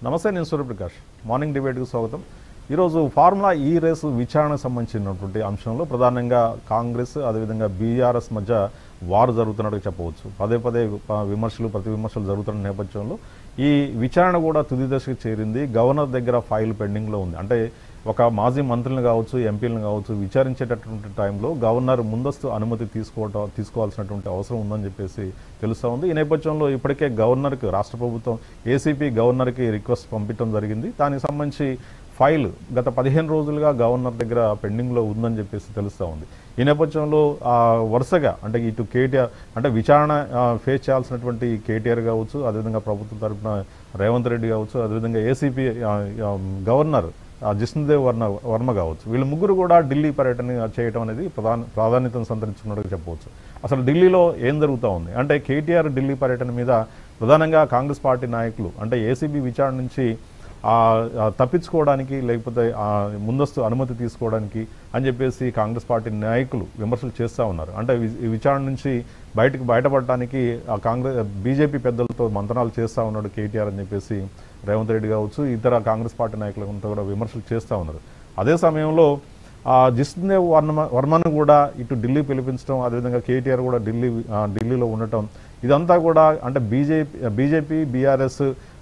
నమస్తే నేను సూర్యప్రకాష్ మార్నింగ్ డిబేట్కి స్వాగతం ఈరోజు ఫార్ములా ఈ రేసు విచారణకు సంబంధించినటువంటి అంశంలో ప్రధానంగా కాంగ్రెస్ అదేవిధంగా బీఆర్ఎస్ మధ్య వారు జరుగుతున్నట్టు చెప్పవచ్చు పదే పదే ప- విమర్శలు ప్రతి విమర్శలు జరుగుతున్న నేపథ్యంలో ఈ విచారణ కూడా తుది దశకు చేరింది గవర్నర్ దగ్గర ఫైల్ పెండింగ్లో ఉంది అంటే ఒక మాజీ మంత్రులను కావచ్చు ఎంపీలను కావచ్చు విచారించేటటువంటి టైంలో గవర్నర్ ముందస్తు అనుమతి తీసుకోవటం తీసుకోవాల్సినటువంటి అవసరం ఉందని చెప్పేసి తెలుస్తూ ఉంది ఈ నేపథ్యంలో ఇప్పటికే గవర్నర్కి రాష్ట్ర ప్రభుత్వం ఏసీపీ గవర్నర్కి రిక్వెస్ట్ పంపించడం జరిగింది దానికి సంబంధించి ఫైల్ గత పదిహేను రోజులుగా గవర్నర్ దగ్గర పెండింగ్లో ఉందని చెప్పేసి తెలుస్తూ ఉంది ఈ నేపథ్యంలో ఆ, వరుసగా అంటే ఇటు కేటీఆర్ అంటే విచారణ ఆ, ఫేస్ చేయాల్సినటువంటి కేటీఆర్ కావచ్చు అదేవిధంగా ప్రభుత్వం తరఫున రేవంత్ రెడ్డి కావచ్చు అదేవిధంగా ఏసీపీ గవర్నర్ ఆ, జిష్ణుదేవ్ వర్మ వర్మ కావచ్చు వీళ్ళు ముగ్గురు కూడా ఢిల్లీ పర్యటన చేయడం అనేది ప్రధాన ప్రాధాన్యతను సంతరించుకున్నట్టు చెప్పవచ్చు అసలు ఢిల్లీలో ఏం జరుగుతూ ఉంది అంటే కేటీఆర్ ఢిల్లీ పర్యటన మీద ప్రధానంగా కాంగ్రెస్ పార్టీ నాయకులు అంటే ఏసీబీ విచారణ నుంచి ఆ, ఆ, తప్పించుకోవడానికి లేకపోతే ఆ, ముందస్తు అనుమతి తీసుకోవడానికి అని చెప్పేసి కాంగ్రెస్ పార్టీ నాయకులు విమర్శలు చేస్తూ ఉన్నారు అంటే వి- ఈ విచారణ నుంచి బయటకు బయటపడటానికి ఆ కాంగ్రెస్ బీజేపీ పెద్దలతో మంతనాలు చేస్తూ ఉన్నాడు కేటీఆర్ అని చెప్పేసి రేవంత్ రెడ్డి కావచ్చు ఇతర కాంగ్రెస్ పార్టీ నాయకులంతా కూడా విమర్శలు చేస్తూ ఉన్నారు అదే సమయంలో ఆ జిష్ణుదేవ్ వర్మ వర్మను కూడా ఇటు ఢిల్లీ పిలిపించడం అదేవిధంగా కేటీఆర్ కూడా ఢిల్లీ ఆ, ఢిల్లీలో ఉండటం ఇదంతా కూడా అంటే బీజేపీ బీజేపీ బీఆర్ఎస్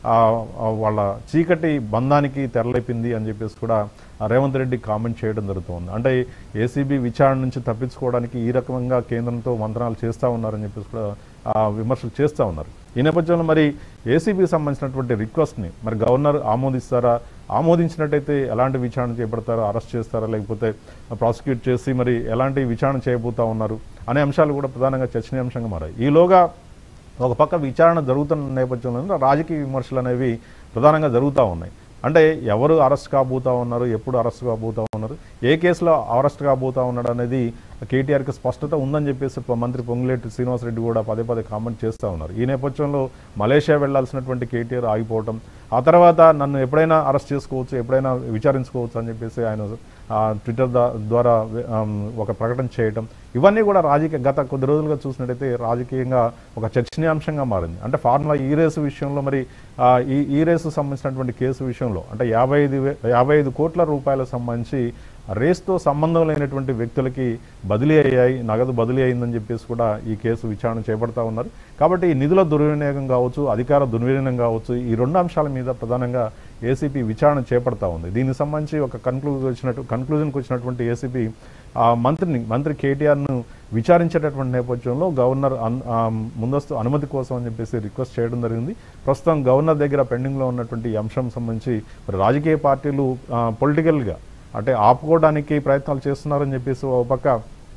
వాళ్ళ చీకటి బంధానికి తెరలేపింది అని చెప్పేసి కూడా ఆ రేవంత్ రెడ్డి కామెంట్ చేయడం జరుగుతుంది అంటే ఏసీబీ విచారణ నుంచి తప్పించుకోవడానికి ఈ రకంగా కేంద్రంతో మంత్రాలు చేస్తూ ఉన్నారని చెప్పేసి కూడా ఆ, విమర్శలు చేస్తూ ఉన్నారు ఈ నేపథ్యంలో మరి ఏసీబీకి సంబంధించినటువంటి రిక్వెస్ట్ని మరి గవర్నర్ ఆమోదిస్తారా ఆమోదించినట్టయితే ఎలాంటి విచారణ చేపడతారా అరెస్ట్ చేస్తారా లేకపోతే ప్రాసిక్యూట్ చేసి మరి ఎలాంటి విచారణ చేయబోతా ఉన్నారు అనే అంశాలు కూడా ప్రధానంగా చర్చనీయాంశంగా మారాయి ఈలోగా ఒక పక్క విచారణ జరుగుతున్న నేపథ్యంలో రాజకీయ విమర్శలు అనేవి ప్రధానంగా జరుగుతూ ఉన్నాయి అంటే ఎవరు అరెస్ట్ కాబోతా ఉన్నారు ఎప్పుడు అరెస్ట్ కాబోతా ఉన్నారు ఏ కేసులో అరెస్ట్ కాబోతా ఉన్నాడు అనేది కేటీఆర్కి స్పష్టత ఉందని చెప్పేసి ప- మంత్రి పొంగులేటి శ్రీనివాసరెడ్డి కూడా పదే పదే కామెంట్ చేస్తూ ఉన్నారు ఈ నేపథ్యంలో మలేషియా వెళ్లాల్సినటువంటి కేటీఆర్ ఆగిపోవటం ఆ తర్వాత నన్ను ఎప్పుడైనా అరెస్ట్ చేసుకోవచ్చు ఎప్పుడైనా విచారించుకోవచ్చు అని చెప్పేసి ఆయన ఆ, ట్విట్టర్ దా- ద్వారా ఆమ్, ఒక ప్రకటన చేయటం ఇవన్నీ కూడా రాజకీయ గత కొద్ది రోజులుగా చూసినట్టయితే రాజకీయంగా ఒక చర్చనీయాంశంగా మారింది అంటే ఫార్ములా ఈ రేసు విషయంలో మరి ఆ, ఈ ఈ రేసు సంబంధించినటువంటి కేసు విషయంలో అంటే యాభై ఐదు వే- యాభై ఐదు కోట్ల రూపాయలకు సంబంధించి రేస్తో సంబంధం లేనటువంటి వ్యక్తులకి బదిలీ అయ్యాయి నగదు బదిలీ అయిందని చెప్పేసి కూడా ఈ కేసు విచారణ చేపడతా ఉన్నారు కాబట్టి ఈ నిధుల దుర్వినియోగం కావచ్చు అధికార దుర్వినియోగం కావచ్చు ఈ రెండు అంశాల మీద ప్రధానంగా ఏసీపీ విచారణ చేపడతా ఉంది దీనికి సంబంధించి ఒక కన్క్లూజన్ వచ్చినట్టు కన్క్లూజన్కి వచ్చినటువంటి ఏసీపీ ఆ మంత్రిని మంత్రి కేటీఆర్ను విచారించేటటువంటి నేపథ్యంలో గవర్నర్ అన్- ఆ ముందస్తు అనుమతి కోసం అని చెప్పేసి రిక్వెస్ట్ చేయడం జరిగింది ప్రస్తుతం గవర్నర్ దగ్గర పెండింగ్లో ఉన్నటువంటి ఈ అంశం సంబంధించి మరి రాజకీయ పార్టీలు పొలిటికల్గా అంటే ఆపుకోవడానికి ప్రయత్నాలు చేస్తున్నారని చెప్పేసి ఒక పక్క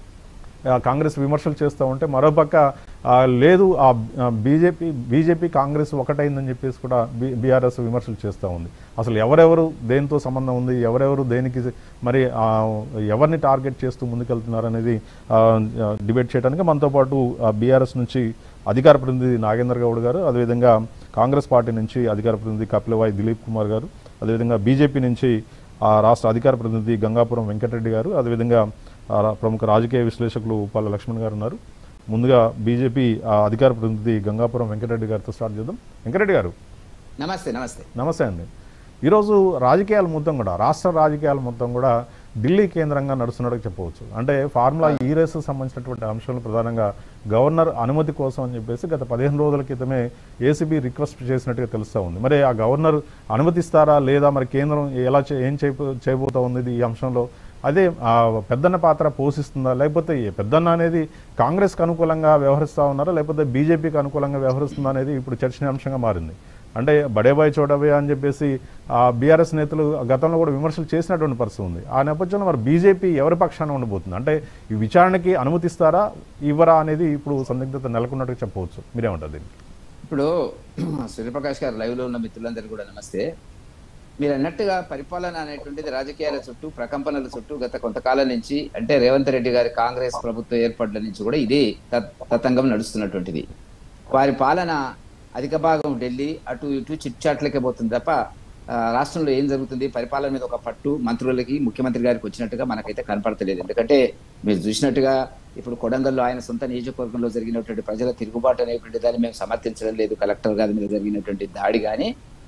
ఆ, కాంగ్రెస్ విమర్శలు చేస్తూ ఉంటే మరోపక్క ఆ, లేదు ఆ బీజేపీ బీజేపీ కాంగ్రెస్ ఒకటైందని చెప్పేసి కూడా బీ బీఆర్ఎస్ విమర్శలు చేస్తూ ఉంది అసలు ఎవరెవరు దేనితో సంబంధం ఉంది ఎవరెవరు దేనికి మరి ఆ, ఎవరిని టార్గెట్ చేస్తూ ముందుకెళ్తున్నారు అనేది ఆ, ఆ, డిబేట్ చేయడానికి మనతో పాటు బీఆర్ఎస్ నుంచి అధికార ప్రతినిధి నాగేంద్ర గౌడ్ గారు అదేవిధంగా కాంగ్రెస్ పార్టీ నుంచి అధికార ప్రతినిధి కపిలవాయి దిలీప్ కుమార్ గారు అదేవిధంగా బీజేపీ నుంచి ఆ, రాష్ట్ర అధికార ప్రతినిధి గంగాపురం వెంకటరెడ్డి గారు అదేవిధంగా ఆ, రా- ప్రముఖ రాజకీయ విశ్లేషకులు ఉప్పాల లక్ష్మణ్ గారు ఉన్నారు ముందుగా బీజేపీ ఆ, అధికార ప్రతినిధి గంగాపురం వెంకటరెడ్డి గారితో స్టార్ట్ చేద్దాం వెంకటరెడ్డి గారు నమస్తే నమస్తే నమస్తే అండి ఈరోజు రాజకీయాలు మొత్తం కూడా రాష్ట్ర రాజకీయాలు మొత్తం కూడా ఢిల్లీ కేంద్రంగా నడుస్తున్నట్టు చెప్పవచ్చు అంటే ఫార్ములా ఈ రేసు సంబంధించినటువంటి అంశాలు ప్రధానంగా గవర్నర్ అనుమతి కోసం అని చెప్పేసి గత పదిహేను రోజుల క్రితమే ఏసీబీ రిక్వెస్ట్ చేసినట్టుగా తెలుస్తూ ఉంది మరి ఆ గవర్నర్ అనుమతిస్తారా లేదా మరి కేంద్రం ఎలా చే- ఏం చేయబో చేయబోతా ఉంది ఇది ఈ అంశంలో అదే ఆ పెద్దన్న పాత్ర పోషిస్తుందా లేకపోతే ఈ పెద్దన్న అనేది కాంగ్రెస్కి అనుకూలంగా వ్యవహరిస్తూ ఉన్నారా లేకపోతే బీజేపీకి అనుకూలంగా వ్యవహరిస్తుందా అనేది ఇప్పుడు చర్చనీయాంశంగా మారింది అంటే బడేబాయ్ చోడబాయ్ అని చెప్పేసి ఆ బీఆర్ఎస్ నేతలు గతంలో కూడా విమర్శలు చేసినటువంటి పరిస్థితి ఉంది ఆ నేపథ్యంలో మరి బీజేపీ ఎవరి పక్షాన ఉండబోతుంది అంటే ఈ విచారణకి అనుమతిస్తారా ఇవ్వరా అనేది ఇప్పుడు సందిగ్ధత నెలకొన్నట్టుగా చెప్పవచ్చు మీరేమంటారు దీనికి ఇప్పుడు సూర్యప్రకాష్ గారు లైవ్ లో ఉన్న మిత్రులందరూ కూడా నమస్తే మీరు అన్నట్టుగా పరిపాలన అనేటువంటిది రాజకీయాల చుట్టూ ప్రకంపనల చుట్టూ గత కొంతకాలం నుంచి అంటే రేవంత్ రెడ్డి గారి కాంగ్రెస్ ప్రభుత్వ ఏర్పాట్ల నుంచి కూడా ఇది తత్- తతంగం నడుస్తున్నటువంటిది వారి పాలన అధిక భాగం ఢిల్లీ అటు ఇటు చిట్చాట్లకే పోతుంది తప్ప ఆ, రాష్ట్రంలో ఏం జరుగుతుంది పరిపాలన మీద ఒక పట్టు మంత్రులకి ముఖ్యమంత్రి గారికి వచ్చినట్టుగా మనకైతే కనపడతలేదు ఎందుకంటే మీరు చూసినట్టుగా ఇప్పుడు కొడంగల్లో ఆయన సొంత నియోజకవర్గంలో జరిగినటువంటి ప్రజల తిరుగుబాటు అనేటువంటి దాన్ని మేము సమర్థించడం లేదు కలెక్టర్ గారి మీద జరిగినటువంటి దాడి కానీ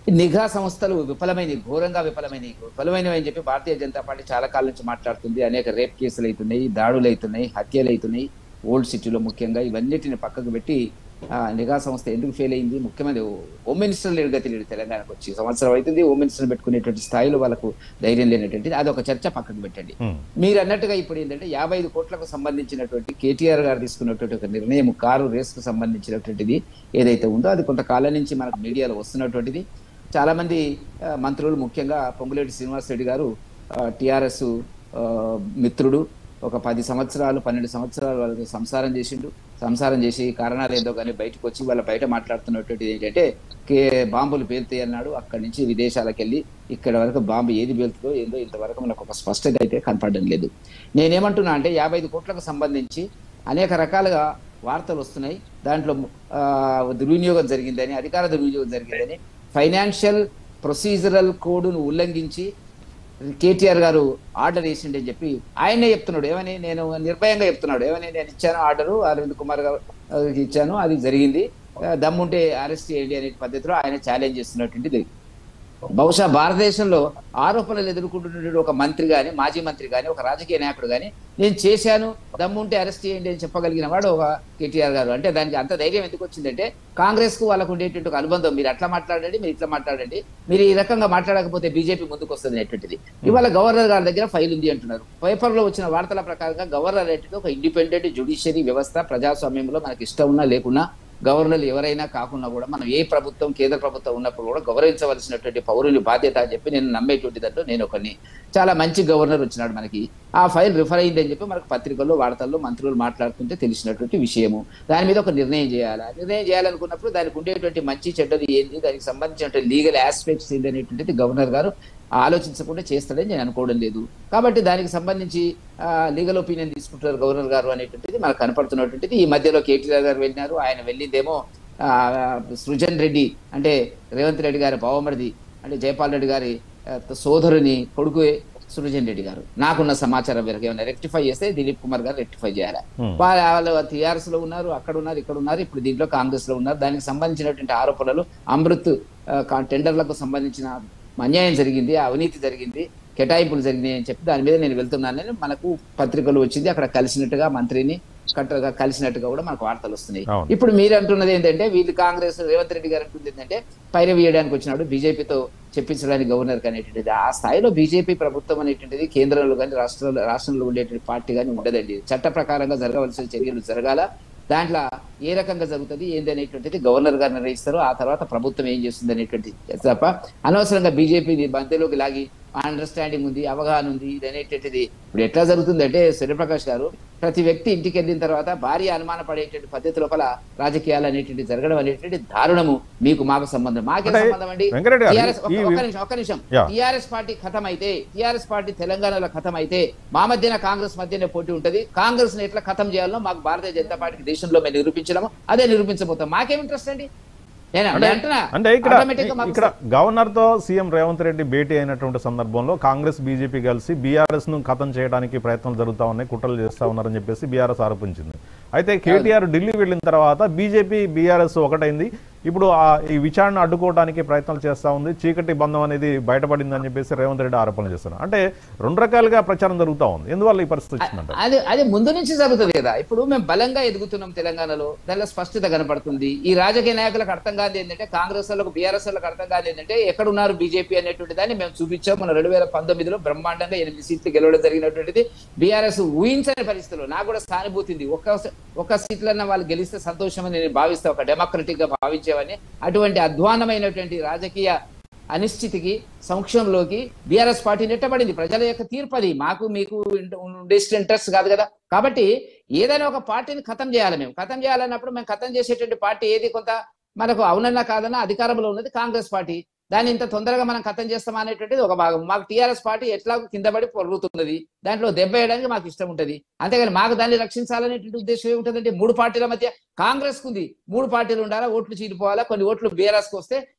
నిఘా సంస్థలు విఫలమైనవి ఘోరంగా విఫలమైనవి విఫలమైనవి అని చెప్పి భారతీయ జనతా పార్టీ చాలా కాలం నుంచి మాట్లాడుతుంది అనేక రేప్ కేసులు అవుతున్నాయి దాడులు అవుతున్నాయి హత్యలు అవుతున్నాయి ఓల్డ్ సిటీలో ముఖ్యంగా ఇవన్నిటిని పక్కకు పెట్టి ఆ, నిఘా సంస్థ ఎందుకు ఫెయిల్ అయింది ముఖ్యమంత్రి హోమ్ మినిస్టర్ లేడు గతి లేడు తెలంగాణకు వచ్చి సంవత్సరం అవుతుంది హోమ్ మినిస్టర్ పెట్టుకునేటువంటి స్థాయిలో వాళ్ళకు ధైర్యం లేనటువంటిది అది ఒక చర్చ పక్కకు పెట్టండి ఉమ్, మీరు అన్నట్టుగా ఇప్పుడు ఏంటంటే యాభై ఐదు కోట్లకు సంబంధించినటువంటి కేటీఆర్ గారు తీసుకున్నటువంటి ఒక నిర్ణయం కారు రేస్ కు సంబంధించినటువంటిది ఏదైతే ఉందో అది కొంతకాలం నుంచి మనకు మీడియాలో వస్తున్నటువంటిది చాలా మంది ఆ, మంత్రులు ముఖ్యంగా పొంగులేటి శ్రీనివాస్ రెడ్డి గారు టిఆర్ఎస్ మిత్రుడు ఒక పది సంవత్సరాలు పన్నెండు సంవత్సరాలు వాళ్ళకి సంసారం చేసిండు సంసారం చేసి కారణాలు ఏదో కానీ బయటకు వచ్చి వాళ్ళ బయట మాట్లాడుతున్నటువంటిది ఏంటంటే కే బాంబులు పేలుతాయి అన్నాడు అక్కడి నుంచి విదేశాలకు వెళ్ళి ఇక్కడ వరకు బాంబు ఏది పేలుతుందో ఏందో ఇంతవరకు మనకు ఒక స్పష్టత అయితే కనపడడం లేదు నేనేమంటున్నా అంటే యాభై ఐదు కోట్లకు సంబంధించి అనేక రకాలుగా వార్తలు వస్తున్నాయి దాంట్లో ఆ, దుర్వినియోగం జరిగిందని అధికార దుర్వినియోగం జరిగిందని ఫైనాన్షియల్ ప్రొసీజరల్ కోడ్ను ఉల్లంఘించి కేటీఆర్ గారు ఆర్డర్ వేసిండని చెప్పి ఆయనే చెప్తున్నాడు ఏమని నేను నిర్భయంగా చెప్తున్నాడు ఏమని నేను ఇచ్చాను ఆర్డరు అరవింద్ కుమార్ గారు ఆ, ఇచ్చాను అది జరిగింది ఆ, దమ్ముంటే అరెస్ట్ చేయండి అనే పద్ధతిలో ఆయన ఛాలెంజ్ చేస్తున్నటువంటిది బహుశా భారతదేశంలో ఆరోపణలు ఎదుర్కొంటున్న ఒక మంత్రి గాని మాజీ మంత్రి గాని ఒక రాజకీయ నాయకుడు గాని నేను చేశాను దమ్ముంటే అరెస్ట్ చేయండి అని చెప్పగలిగిన వాడు ఒక కేటీఆర్ గారు అంటే దానికి అంత ధైర్యం ఎందుకు వచ్చిందంటే కాంగ్రెస్ కు వాళ్ళకు ఉండేటువంటి ఒక అనుబంధం మీరు అట్లా మాట్లాడండి మీరు ఇట్లా మాట్లాడండి మీరు ఈ రకంగా మాట్లాడకపోతే బీజేపీ ముందుకు వస్తుంది అనేటువంటిది ఇవాళ గవర్నర్ గారి దగ్గర ఫైల్ ఉంది అంటున్నారు పేపర్ లో వచ్చిన వార్తల ప్రకారంగా గవర్నర్ అనేటిది ఒక ఇండిపెండెంట్ జ్యుడిషియరీ వ్యవస్థ ప్రజాస్వామ్యంలో మనకి ఇష్టం ఉన్నా లేకున్నా గవర్నర్లు ఎవరైనా కాకుండా కూడా మనం ఏ ప్రభుత్వం కేంద్ర ప్రభుత్వం ఉన్నప్పుడు కూడా గౌరవించవలసినటువంటి పౌరుని బాధ్యత అని చెప్పి నేను నమ్మేటువంటి దాంట్లో నేను ఒకరిని చాలా మంచి గవర్నర్ వచ్చినాడు మనకి ఆ ఫైల్ రిఫర్ అయింది అని చెప్పి మనకు పత్రికల్లో వార్తల్లో మంత్రులు మాట్లాడుతుంటే తెలిసినటువంటి విషయము దాని మీద ఒక నిర్ణయం చేయాలి నిర్ణయం చేయాలనుకున్నప్పుడు దానికి ఉండేటువంటి మంచి చెడ్డది ఏంటి దానికి సంబంధించినటువంటి లీగల్ ఆస్పెక్ట్స్ ఏంటి అనేటువంటిది గవర్నర్ గారు ఆలోచించకుండా చేస్తాడని నేను అనుకోవడం లేదు కాబట్టి దానికి సంబంధించి లీగల్ ఒపీనియన్ తీసుకుంటారు గవర్నర్ గారు అనేటువంటిది మనకు కనపడుతున్నటువంటిది ఈ మధ్యలో కేటీఆర్ గారు వెళ్ళినారు ఆయన వెళ్ళిందేమో ఆ, సృజన్ రెడ్డి అంటే రేవంత్ రెడ్డి గారి బావమరిది అంటే జయపాల్ రెడ్డి గారి ఆ, సోదరుని కొడుకు సృజన్ రెడ్డి గారు నాకున్న సమాచారం మేరకు ఏమైనా రెక్టిఫై చేస్తే దిలీప్ కుమార్ గారు రెక్టిఫై చేయాలి Hmm. వాళ్ళ వాళ్ళు టీఆర్ఎస్ లో ఉన్నారు అక్కడ ఉన్నారు ఇక్కడ ఉన్నారు ఇప్పుడు దీంట్లో కాంగ్రెస్ లో ఉన్నారు దానికి సంబంధించినటువంటి ఆరోపణలు అమృత్ ఆ, కా- టెండర్లకు సంబంధించిన అన్యాయం జరిగింది అవినీతి జరిగింది కేటాయింపులు జరిగినాయి అని చెప్పి దాని మీద నేను వెళ్తున్నానని మనకు పత్రికలు వచ్చింది అక్కడ కలిసినట్టుగా మంత్రిని కట్టగా కలిసినట్టుగా కూడా మనకు వార్తలు వస్తున్నాయి అవును. ఇప్పుడు మీరు అంటున్నది ఏంటంటే వీళ్ళు కాంగ్రెస్ రేవంత్ రెడ్డి గారు అంటుంది ఏంటంటే పైరవి వేయడానికి వచ్చినాడు బీజేపీతో చెప్పించడానికి గవర్నర్ అనేటువంటిది ఆ స్థాయిలో బీజేపీ ప్రభుత్వం అనేటువంటిది కేంద్రంలో కానీ రాష్ట్రంలో రాష్ట్రంలో ఉండేటువంటి పార్టీ కానీ ఉండదండి చట్ట ప్రకారంగా జరగవలసిన చర్యలు జరగాల దాంట్లో ఏ రకంగా జరుగుతుంది ఏంది అనేటువంటిది గవర్నర్ గారు నిర్ణయిస్తారు ఆ తర్వాత ప్రభుత్వం ఏం చేస్తుంది అనేటువంటి తప్ప అనవసరంగా బీజేపీ మధ్యలోకి లాగి అండర్స్టాండింగ్ ఉంది అవగాహన ఉంది ఇది అనేటువంటిది ఇప్పుడు ఎట్లా జరుగుతుందంటే సూర్యప్రకాష్ గారు ప్రతి వ్యక్తి ఇంటికి వెళ్ళిన తర్వాత భార్య అనుమాన పడేటువంటి పద్ధతి లోపల రాజకీయాలు అనేటువంటి జరగడం అనేటువంటి దారుణము మీకు మాకు సంబంధం మాకే అంటే సంబంధం అండి వెంకటరెడ్డి గారు, TRS ఒక్క- ఈ- ఒక్క నిమిషం ఒక్క నిమిషం Yeah. టిఆర్ఎస్ పార్టీ ఖతం అయితే టిఆర్ఎస్ పార్టీ తెలంగాణలో ఖతం అయితే మా మధ్యన కాంగ్రెస్ మధ్యనే పోటీ ఉంటది కాంగ్రెస్ ని ఎట్లా ఖతం చేయాలో మాకు భారతీయ జనతా పార్టీకి దేశంలో మేము నిరూపించడము అదే నిరూపించబోతాం మాకేం ఇంట్రెస్ట్ అండి నేను అంటే అంటున్నా అంటే ఇక్కడ automatic గా మాకు ఇక్కడ గవర్నర్ తో సీఎం రేవంత్ రెడ్డి భేటీ అయినటువంటి సందర్భంలో కాంగ్రెస్ బీజేపీ కలిసి బీఆర్ఎస్ ను ఖతం చేయడానికి ప్రయత్నాలు జరుగుతా ఉన్నాయి కుట్రలు చేస్తా ఉన్నారని చెప్పేసి బీఆర్ఎస్ ఆరోపించింది అయితే కేటీఆర్ ఢిల్లీ వెళ్ళిన తర్వాత బీజేపీ బీఆర్ఎస్ ఒకటైంది ఇప్పుడు ఆ ఈ విచారణ అడ్డుకోవడానికి ప్రయత్నాలు చేస్తా ఉంది చీకటి బంధం అనేది బయటపడిందని చెప్పేసి రేవంత్ రెడ్డి ఆరోపణలు చేస్తున్నారు అంటే రెండు రకాలుగా ప్రచారం జరుగుతా ఉంది ఎందువల్ల ఈ పరిస్థితి వచ్చిందంట అది అది ముందు నుంచి జరుగుతుంది కదా ఇప్పుడు మేము బలంగా ఎదుగుతున్నాం తెలంగాణలో దానిలో స్పష్టత కనపడుతుంది ఈ రాజకీయ నాయకులకు అర్థం కాదు ఏంటంటే కాంగ్రెస్ వాళ్ళకు బీఆర్ఎస్ వాళ్ళకి అర్థం కాదు ఏంటంటే ఎక్కడ ఉన్నారు బీజేపీ అనేటువంటి దాన్ని మేము చూపించాం మన రెండు వేల పంతొమ్మిదిలో బ్రహ్మాండంగా ఎనిమిది సీట్లు గెలవడం జరిగినటువంటిది బీఆర్ఎస్ ఊహించని పరిస్థితుల్లో నాకు కూడా సానుభూతి ఉంది ఒక్క ఒక్క సీట్లన్నా వాళ్ళు గెలిస్తే సంతోషమని నేను భావిస్తా ఒక డెమోక్రటిక్ గా భావించేవని అటువంటి అధ్వానమైనటువంటి రాజకీయ అనిశ్చితికి సంక్షేమంలోకి బీఆర్ఎస్ పార్టీ నెట్టబడింది ప్రజల యొక్క తీర్పు అది మాకు మీకు బెస్ట్ ఇంట్రెస్ట్ కాదు కదా కాబట్టి ఏదైనా ఒక పార్టీని ఖతం చేయాలి మేము ఖతం చేయాలన్నప్పుడు మేము ఖతం చేసేటువంటి పార్టీ ఏది కొంత మనకు అవునన్నా కాదన్నా అధికారంలో ఉన్నది కాంగ్రెస్ పార్టీ దాన్ని ఇంత తొందరగా మనం ఖతం చేస్తామా అనేటువంటిది ఒక భాగం మాకు టీఆర్ఎస్ పార్టీ ఎట్లాగో కింద పడి పొరుగుతున్నది దాంట్లో దెబ్బ వేయడానికి మాకు ఇష్టం ఉంటుంది అంతేగాని మాకు దాన్ని రక్షించాలనేటువంటి ఉద్దేశం ఏముంటుందంటే మూడు పార్టీల మధ్య కాంగ్రెస్ కుంది మూడు పార్టీలు ఉండాలా ఓట్లు చీలిపోవాలా కొన్ని ఓట్లు బీఆర్ఎస్ కి వస్తే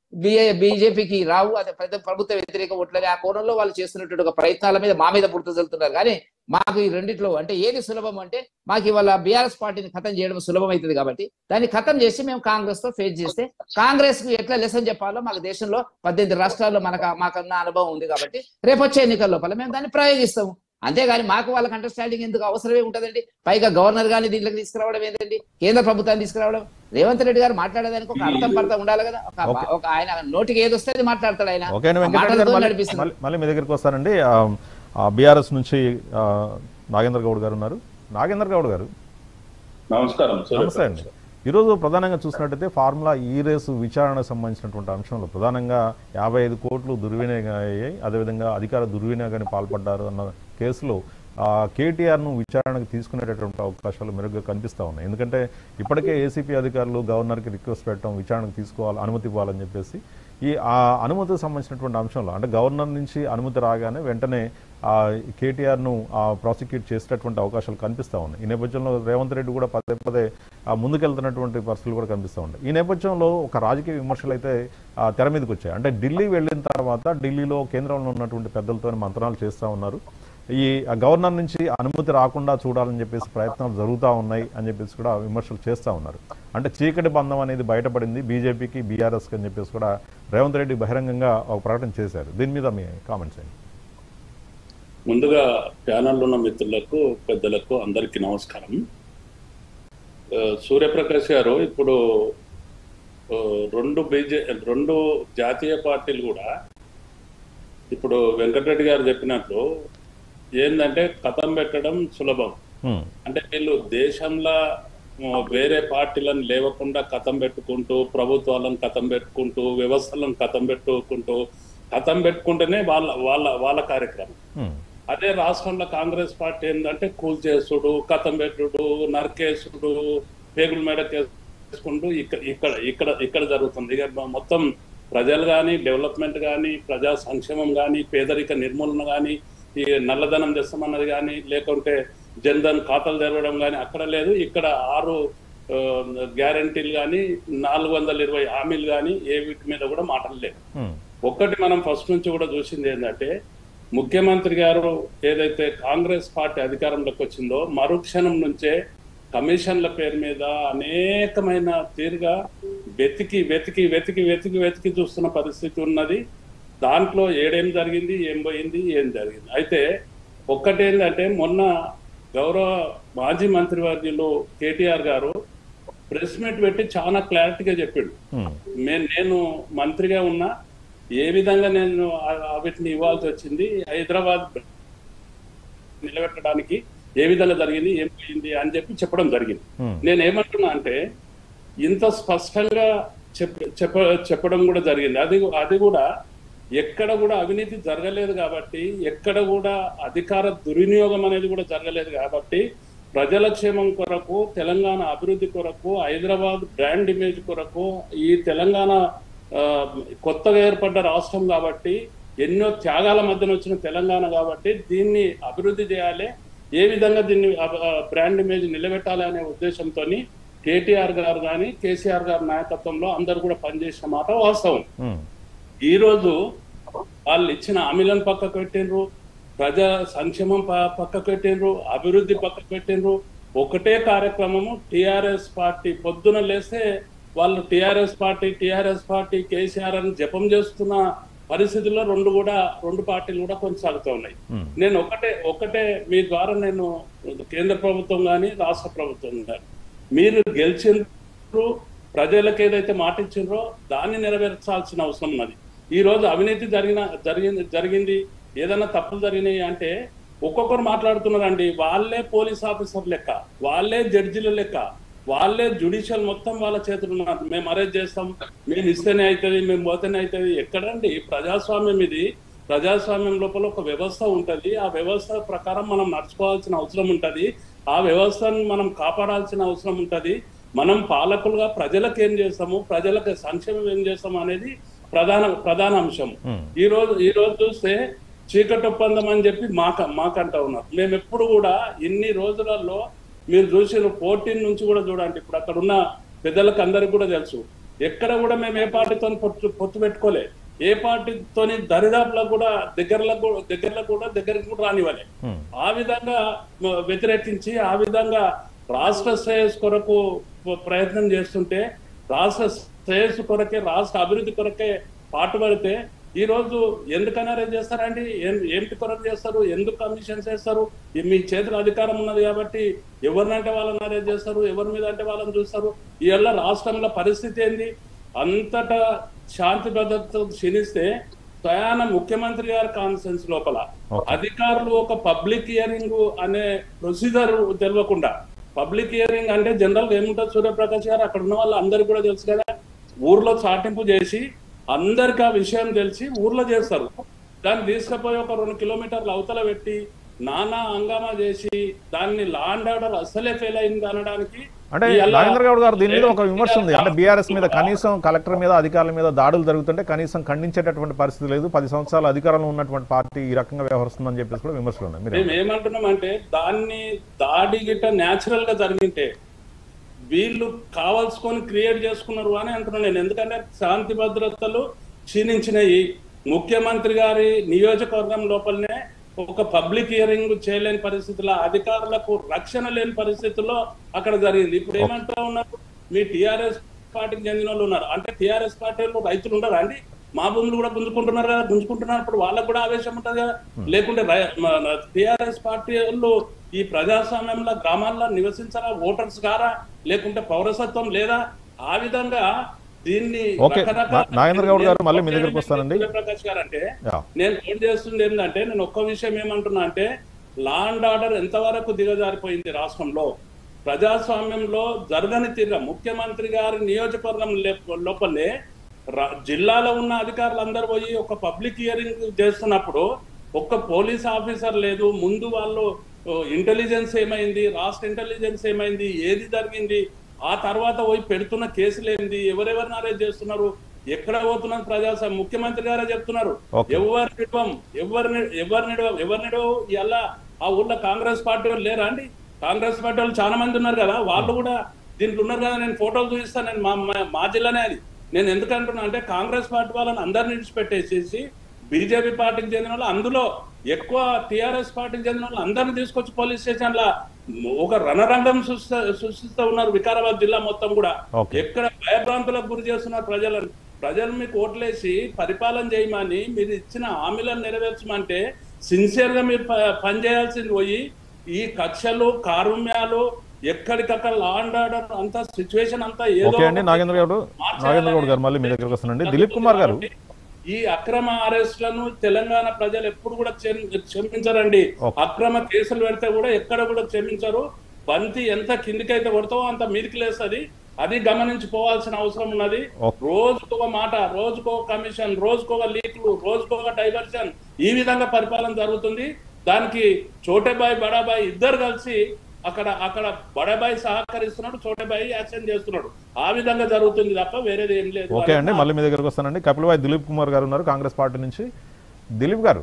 బిఏ బీజేపీకి రావు అదే పెద్ద ప్రభుత్వ వ్యతిరేక ఓట్లని ఆ కోణంలో వాళ్ళు చేస్తున్నటువంటి ఒక ప్రయత్నాల మీద మా మీద పుడుతూ వెళ్తున్నారు కానీ మాకు ఈ రెండిట్లో అంటే ఏది సులభం అంటే మాకు ఇవాళ బీఆర్ఎస్ పార్టీని ఖతం చేయడం సులభం అవుతుంది కాబట్టి దాన్ని ఖతం చేసి మేము కాంగ్రెస్ తో ఫేస్ చేస్తే కాంగ్రెస్ కు ఎట్లా లెసన్ చెప్పాలో మాకు దేశంలో పద్దెనిమిది రాష్ట్రాల్లో మనకు మాకన్న అనుభవం ఉంది కాబట్టి రేపు వచ్చే ఎన్నికల లోపల మేము దాన్ని ప్రయోగిస్తాము అంతేగాని మాకు వాళ్ళకి అండర్స్టాండింగ్ ఎందుకు అవసరమే ఉంటదండి పైగా గవర్నర్ గాని దీంట్లోకి తీసుకురావడం ఏంటండి కేంద్ర ప్రభుత్వాన్ని తీసుకురావడం రేవంత్ రెడ్డి గారు మాట్లాడేదానికి ఒక అర్థం పర్థం ఉండాలి కదా ఒక- ఓకే. ఒక ఆయన నోటికి ఏది వస్తే అది మాట్లాడతాడు ఆయన ఓకే అండి ఆ వెంకటరెడ్డి గారు మాటలతో మళ్ళీ- నడిపిస్తున్నారు. మళ్ళీ- మళ్ళీ మీ దగ్గరికి వస్తానండి బీఆర్ఎస్ నుంచి ఆ, నాగేంద్ర గౌడ్ గారు ఉన్నారు నాగేంద్ర గౌడ్ గారు నమస్కారం నమస్తే అండి ఈరోజు ప్రధానంగా చూసినట్టయితే ఫార్ములా ఈ రేసు విచారణకు సంబంధించినటువంటి అంశంలో ప్రధానంగా యాభై ఐదు కోట్లు దుర్వినియోగం అయ్యాయి అదేవిధంగా అధికార దుర్వినియోగాన్ని పాల్పడ్డారు అన్న కేసులో ఆ, కేటీఆర్ను విచారణకు తీసుకునేటటువంటి అవకాశాలు మెరుగ్గా కనిపిస్తూ ఉన్నాయి ఎందుకంటే ఇప్పటికే ఏసీపీ అధికారులు గవర్నర్కి రిక్వెస్ట్ పెట్టడం విచారణకు తీసుకోవాలి అనుమతి ఇవ్వాలని చెప్పేసి ఈ ఆ అనుమతికి సంబంధించినటువంటి అంశంలో అంటే గవర్నర్ నుంచి అనుమతి రాగానే వెంటనే ఆ కేటీఆర్ను ప్రాసిక్యూట్ చేసేటటువంటి అవకాశాలు కనిపిస్తూ ఉన్నాయి ఈ నేపథ్యంలో రేవంత్ రెడ్డి కూడా పదే పదే ఆ, ముందుకెళ్తున్నటువంటి పరిస్థితులు కూడా కనిపిస్తూ ఉంటాయి ఈ నేపథ్యంలో ఒక రాజకీయ విమర్శలు అయితే ఆ, తెర మీదకి వచ్చాయి అంటే ఢిల్లీ వెళ్ళిన తర్వాత ఢిల్లీలో కేంద్రంలో ఉన్నటువంటి పెద్దలతో మంత్రాలు చేస్తూ ఉన్నారు ఈ ఆ గవర్నర్ నుంచి అనుమతి రాకుండా చూడాలని చెప్పేసి ప్రయత్నాలు జరుగుతూ ఉన్నాయి అని చెప్పేసి కూడా విమర్శలు చేస్తూ ఉన్నారు అంటే చీకటి బంధం అనేది బయటపడింది బీజేపీకి బీఆర్ఎస్కి అని చెప్పేసి కూడా రేవంత్ రెడ్డి బహిరంగంగా ఒక ప్రకటన చేశారు దీని మీద మీ కామెంట్స్ ఏంటి ముందుగా ప్యానల్ ఉన్న మిత్రులకు పెద్దలకు అందరికీ నమస్కారం ఆ, సూర్యప్రకాష్ గారు ఇప్పుడు ఆ, రెండు బీజే రెండు జాతీయ పార్టీలు కూడా ఇప్పుడు వెంకటరెడ్డి గారు చెప్పినట్లు ఏంటంటే కథం పెట్టడం సులభం హ్మ్. అంటే వీళ్ళు దేశంలో ఆ, వేరే పార్టీలను లేవకుండా కథం పెట్టుకుంటూ ప్రభుత్వాలను కథం పెట్టుకుంటూ వ్యవస్థలను కథం పెట్టుకుంటూ కథం పెట్టుకుంటేనే వాళ్ళ వాళ్ళ వాళ్ళ కార్యక్రమం హ్మ్. అదే రాష్ట్రంలో కాంగ్రెస్ పార్టీ ఏంటంటే కూల్ చేసుడు కథం పెట్టుడు నరికేసుడు పేగుల మీద చేసుకుంటూ ఇక్కడ ఇక్కడ ఇక్కడ ఇక్కడ జరుగుతుంది ఇక మొత్తం ప్రజలు కానీ డెవలప్మెంట్ కానీ ప్రజా సంక్షేమం కానీ పేదరిక నిర్మూలన కానీ ఈ నల్లధనం తెస్తామన్నది కానీ లేకుంటే జన్ధన్ ఖాతాలు తెరవడం కానీ అక్కడ లేదు ఇక్కడ ఆరు గ్యారంటీలు కానీ నాలుగు వందల ఇరవై హామీలు కానీ ఏ వీటి మీద కూడా మాటలు లేవు హ్మ్. ఒక్కటి మనం ఫస్ట్ నుంచి కూడా చూసింది ఏంటంటే ముఖ్యమంత్రి గారు ఏదైతే కాంగ్రెస్ పార్టీ అధికారంలోకి వచ్చిందో మరుక్షణం నుంచే కమిషన్ల పేరు మీద అనేకమైన తీరుగా వెతికి వెతికి వెతికి వెతికి వెతికి చూస్తున్న పరిస్థితి ఉన్నది దాంట్లో ఏడేం జరిగింది ఏం పోయింది ఏం జరిగింది అయితే ఒక్కటేంటంటే మొన్న గౌరవ మాజీ మంత్రివర్యులు కేటీఆర్ గారు ప్రెస్ మీట్ పెట్టి చాలా క్లారిటీగా చెప్పిండు హ్మ్. మే- నేను మంత్రిగా ఉన్నా ఏ విధంగా నేను ఆ- ఆ వీటిని ఇవ్వాల్సి వచ్చింది హైదరాబాద్ నిలబెట్టడానికి ఏ విధంగా జరిగింది ఏం పోయింది అని చెప్పి చెప్పడం జరిగింది హ్మ్. నేను ఏమంటున్నా అంటే ఇంత స్పష్టంగా చెప్ చెప్ప చెప్పడం కూడా జరిగింది అది అది కూడా ఎక్కడ కూడా అవినీతి జరగలేదు కాబట్టి ఎక్కడ కూడా అధికార దుర్వినియోగం అనేది కూడా జరగలేదు కాబట్టి ప్రజల క్షేమం కొరకు తెలంగాణ అభివృద్ధి కొరకు హైదరాబాద్ బ్రాండ్ ఇమేజ్ కొరకు ఈ తెలంగాణ ఆ, కొత్తగా ఏర్పడ్డ రాష్ట్రం కాబట్టి ఎన్నో త్యాగాల మధ్యన వచ్చిన తెలంగాణ కాబట్టి దీన్ని అభివృద్ధి చేయాలి ఏ విధంగా దీన్ని అబ- ఆ, బ్రాండ్ ఇమేజ్ నిలబెట్టాలి అనే ఉద్దేశంతో కేటీఆర్ గారు కానీ కేసీఆర్ గారి నాయకత్వంలో అందరు కూడా పనిచేసిన మాట వాస్తవం హ్మ్. ఈ రోజు వాళ్ళు ఇచ్చిన హామీలను పక్కకు పెట్టిండ్రు ప్రజా సంక్షేమం ప- పక్కకు పెట్టిండ్రు అభివృద్ధి పక్కకు పెట్టిండ్రు ఒకటే కార్యక్రమము టిఆర్ఎస్ పార్టీ పొద్దున లేస్తే వాళ్ళు TRS party TRS party KCR అని జపం చేస్తున్న పరిస్థితుల్లో రెండు కూడా రెండు పార్టీలు కూడా కొనసాగుతూ ఉన్నాయి హ్మ్. నేను ఒకటే ఒకటే మీ ద్వారా నేను కేంద్ర ప్రభుత్వం కానీ రాష్ట్ర ప్రభుత్వం కానీ మీరు గెలిచిండ్రు ప్రజలకు ఏదైతే మాట ఇచ్చిండ్రో దాన్ని నెరవేర్చాల్సిన అవసరం ఉన్నది ఈ రోజు అవినీతి జరిగిన జరిగింది జరిగింది ఏదైనా తప్పులు జరిగినాయి అంటే ఒక్కొక్కరు మాట్లాడుతున్నారండి వాళ్ళే పోలీస్ ఆఫీసర్ లెక్క వాళ్ళే జడ్జిల లెక్క వాళ్ళే జుడిషియల్ మొత్తం వాళ్ళ చేతులు ఉన్నారు మేము అరెస్ట్ చేస్తాం మేము ఇస్తేనే అవుతుంది మేము పోతేనే అవుతుంది ఎక్కడండి ప్రజాస్వామ్యం ఇది ప్రజాస్వామ్యం లోపల ఒక వ్యవస్థ ఉంటది ఆ వ్యవస్థ ప్రకారం మనం నడుచుకోవాల్సిన అవసరం ఉంటది ఆ వ్యవస్థను మనం కాపాడాల్సిన అవసరం ఉంటది మనం పాలకులుగా ప్రజలకు ఏం చేస్తాము ప్రజలకు సంక్షేమం ఏం చేస్తాము అనేది ప్రధాన ప్రధాన అంశం హ్మ్. ఈ రోజు ఈ రోజు చూస్తే చీకటి ఒప్పందం అని చెప్పి మాక మాకంటా ఉన్నారు మేము ఎప్పుడు కూడా ఇన్ని రోజులలో మీరు చూసిన ఫోర్టీన్ నుంచి కూడా చూడండి ఇప్పుడు అక్కడ ఉన్న పెద్దలకు అందరికి కూడా తెలుసు ఎక్కడ కూడా మేము ఏ పార్టీతో పొత్తు పొత్తు పెట్టుకోలే ఏ పార్టీతోని దరిదాపులో కూడా దగ్గరలో కూడా దగ్గరలో కూడా దగ్గరికి కూడా రానివ్వాలి హ్మ్. ఆ విధంగా మ- వ్యతిరేకించి ఆ విధంగా రాష్ట్ర శ్రేయస్ కొరకు ప్ర- ప్రయత్నం చేస్తుంటే రాష్ట్ర శ్రేయస్సు కొరకే రాష్ట్ర అభివృద్ధి కొరకే పాటుపడితే ఈ రోజు ఎందుకని అరేంజ్ చేస్తారండి ఏం ఏంటి కొరకు చేస్తారు ఎందుకు కమిషన్స్ చేస్తారు ఈ మీ చేతిలో అధికారం ఉన్నది కాబట్టి ఎవరినంటే వాళ్ళని అరేంజ్ చేస్తారు ఎవరి మీద అంటే వాళ్ళని చూస్తారు ఇవల్ల రాష్ట్రంలో పరిస్థితి ఏంది అంతటా శాంతి భద్రత క్షీణిస్తే స్వయాన ముఖ్యమంత్రి గారి కాన్ఫరెన్స్ లోపల Okay. అధికారులు ఒక పబ్లిక్ హియరింగ్ అనే ప్రొసీజర్ తెలియకుండా పబ్లిక్ హియరింగ్ అంటే జనరల్ గా ఏముంటుంది సూర్యప్రకాష్ గారు అక్కడ ఉన్న వాళ్ళు అందరికి కూడా తెలుసు కదా ఊర్లో చాటింపు చేసి అందరికి ఆ విషయం తెలిసి ఊర్లో చేస్తారు దాన్ని తీసుకుపోయి ఒక రెండు కిలోమీటర్లు అవతల పెట్టి నానా హంగామా చేసి దాన్ని లా అండ్ ఆర్డర్ అసలే ఫెయిల్ అయింది అనడానికి అంటే ఇవాళ- నాగేంద్ర గౌడ్ గారు దీని మీద ఒక విమర్శ ఉంది అంటే బీఆర్ఎస్ మీద కనీసం కలెక్టర్ మీద అధికారుల మీద దాడులు జరుగుతుంటే కనీసం ఖండించేటటువంటి పరిస్థితి లేదు పది సంవత్సరాలు అధికారంలో ఉన్నటువంటి పార్టీ ఈ రకంగా వ్యవహరిస్తుందని చెప్పేసి కూడా విమర్శలు ఉన్నాయి మీరు మేము ఏమంటున్నాం అంటే దాన్ని దాడి గిట్ట న్యాచురల్ గా జరిగింటే వీళ్ళు కావాల్సుకొని క్రియేట్ చేసుకున్నారు అని అంటున్నాను నేను ఎందుకంటే శాంతి భద్రతలు క్షీణించినాయి ముఖ్యమంత్రి గారి నియోజకవర్గం లోపలనే ఒక పబ్లిక్ హియరింగ్ చేయలేని పరిస్థితుల్లో అధికారులకు రక్షణ లేని పరిస్థితుల్లో అక్కడ జరిగింది ఇప్పుడు ఏమంటా ఉన్నారు మీ టిఆర్ఎస్ పార్టీకి చెందిన వాళ్ళు ఉన్నారు అంటే టిఆర్ఎస్ పార్టీలో రైతులు ఉండరా అండి మా భూములు కూడా గుంజుకుంటున్నారు కదా గుంజుకుంటున్నారు ఇప్పుడు వాళ్ళకు కూడా ఆవేశం ఉంటుంది కదా లేకుంటే టిఆర్ఎస్ పార్టీ వాళ్ళు ఈ ప్రజాస్వామ్యంలో గ్రామాల్లో నివసించరా ఓటర్స్ గారా లేకుంటే పౌరసత్వం లేదా ఆ విధంగా దీన్ని ఓకే. రకరకాల- నా- నాగేంద్ర గౌడ్ గారు మళ్ళీ మీ దగ్గరికి వస్తానండి. సూర్యప్రకాష్ గారు అంటే యా. నేను కోట్ చేస్తుంది ఏంటంటే నేను ఒక్క విషయం ఏమంటున్నా అంటే లా అండ్ ఆర్డర్ ఎంతవరకు దిగజారిపోయింది రాష్ట్రంలో ప్రజాస్వామ్యంలో జరగని తీర ముఖ్యమంత్రి గారి నియోజకవర్గం లే- లోపలే రా- జిల్లాలో ఉన్న అధికారులు అందరు పోయి ఒక పబ్లిక్ హియరింగ్ చేస్తున్నప్పుడు ఒక్క పోలీస్ ఆఫీసర్ లేదు ముందు వాళ్ళు ఇంటెలిజెన్స్ ఏమైంది రాష్ట్ర ఇంటెలిజెన్స్ ఏమైంది ఏది జరిగింది ఆ తర్వాత పోయి పెడుతున్న కేసులు ఏంది ఎవరెవరిని అరెస్ట్ చేస్తున్నారు ఎక్కడ పోతున్నది ప్రజాస్వామ్యం ముఖ్యమంత్రి గారే చెప్తున్నారు Okay. ఎవరు నిడవం ఎవరిని ఎవరిని నిడవం ఎవరిని నిడవం ఇలా ఆ ఊర్లో కాంగ్రెస్ పార్టీ వాళ్ళు లేరా అండి కాంగ్రెస్ పార్టీ వాళ్ళు చాలా మంది ఉన్నారు కదా వాళ్ళు కూడా దీంట్లో ఉన్నారు కదా నేను ఫోటోలు చూపిస్తాను నేను మా మా- మా జిల్లానే అది నేను ఎందుకంటున్నా అంటే కాంగ్రెస్ పార్టీ వాళ్ళని అందరిని విడిచిపెట్టేసేసి బీజేపీ పార్టీకి చెందిన వాళ్ళు అందులో ఎక్కువ టిఆర్ఎస్ పార్టీకి చెందిన వాళ్ళు అందరిని తీసుకొచ్చి పోలీస్ స్టేషన్ లా ఒక రణరంగం సృష్టి సృష్టిస్తూ ఉన్నారు వికారాబాద్ జిల్లా మొత్తం కూడా Okay. ఎక్కడ భయభ్రాంతులకు గురి చేస్తున్నారు ప్రజలను ప్రజలు మీకు ఓట్లేసి పరిపాలన చేయమని మీరు ఇచ్చిన హామీలను నెరవేర్చమంటే సిన్సియర్ గా మీరు ప- పనిచేయాల్సింది పోయి ఈ కక్షలు కారుణ్యాలు ఎక్కడికక్కడ లా అండ్ ఆర్డర్ అంతా సిచ్యువేషన్ అంతా ఏదో ఓకే అండి ఒకటి నాగేంద్ర గౌడ్ నాగేంద్ర గౌడ్ గారు మళ్ళీ మీ దగ్గరికి వస్తానండి దిలీప్ కుమార్ గారు ఈ అక్రమ అరెస్టులను తెలంగాణ ప్రజలు ఎప్పుడు కూడా క్షమ- క్షమించరండి Okay. అక్రమ కేసులు పెడితే కూడా ఎక్కడ కూడా క్షమించరు బంతి ఎంత కిందికైతే కొడతావో అంత మీదికి లేస్తుంది అది గమనించి పోవాల్సిన అవసరం ఉన్నది Okay. రోజుకొక మాట రోజుకొక కమిషన్ రోజుకొక లీక్లు రోజుకొక డైవర్షన్ ఈ విధంగా పరిపాలన జరుగుతుంది దానికి చోటేబాయి బడాబాయి ఇద్దరు కలిసి అక్కడ అక్కడ బడాబాయి సహకరిస్తున్నాడు చోటేబాయి యాక్షన్ చేస్తున్నాడు ఆ విధంగా జరుగుతుంది తప్ప వేరేది ఏం లేదు ఓకే అండి మళ్ళీ మీ దగ్గరికి వస్తానండి కపిలవాయి దిలీప్ కుమార్ గారు ఉన్నారు కాంగ్రెస్ పార్టీ నుంచి దిలీప్ గారు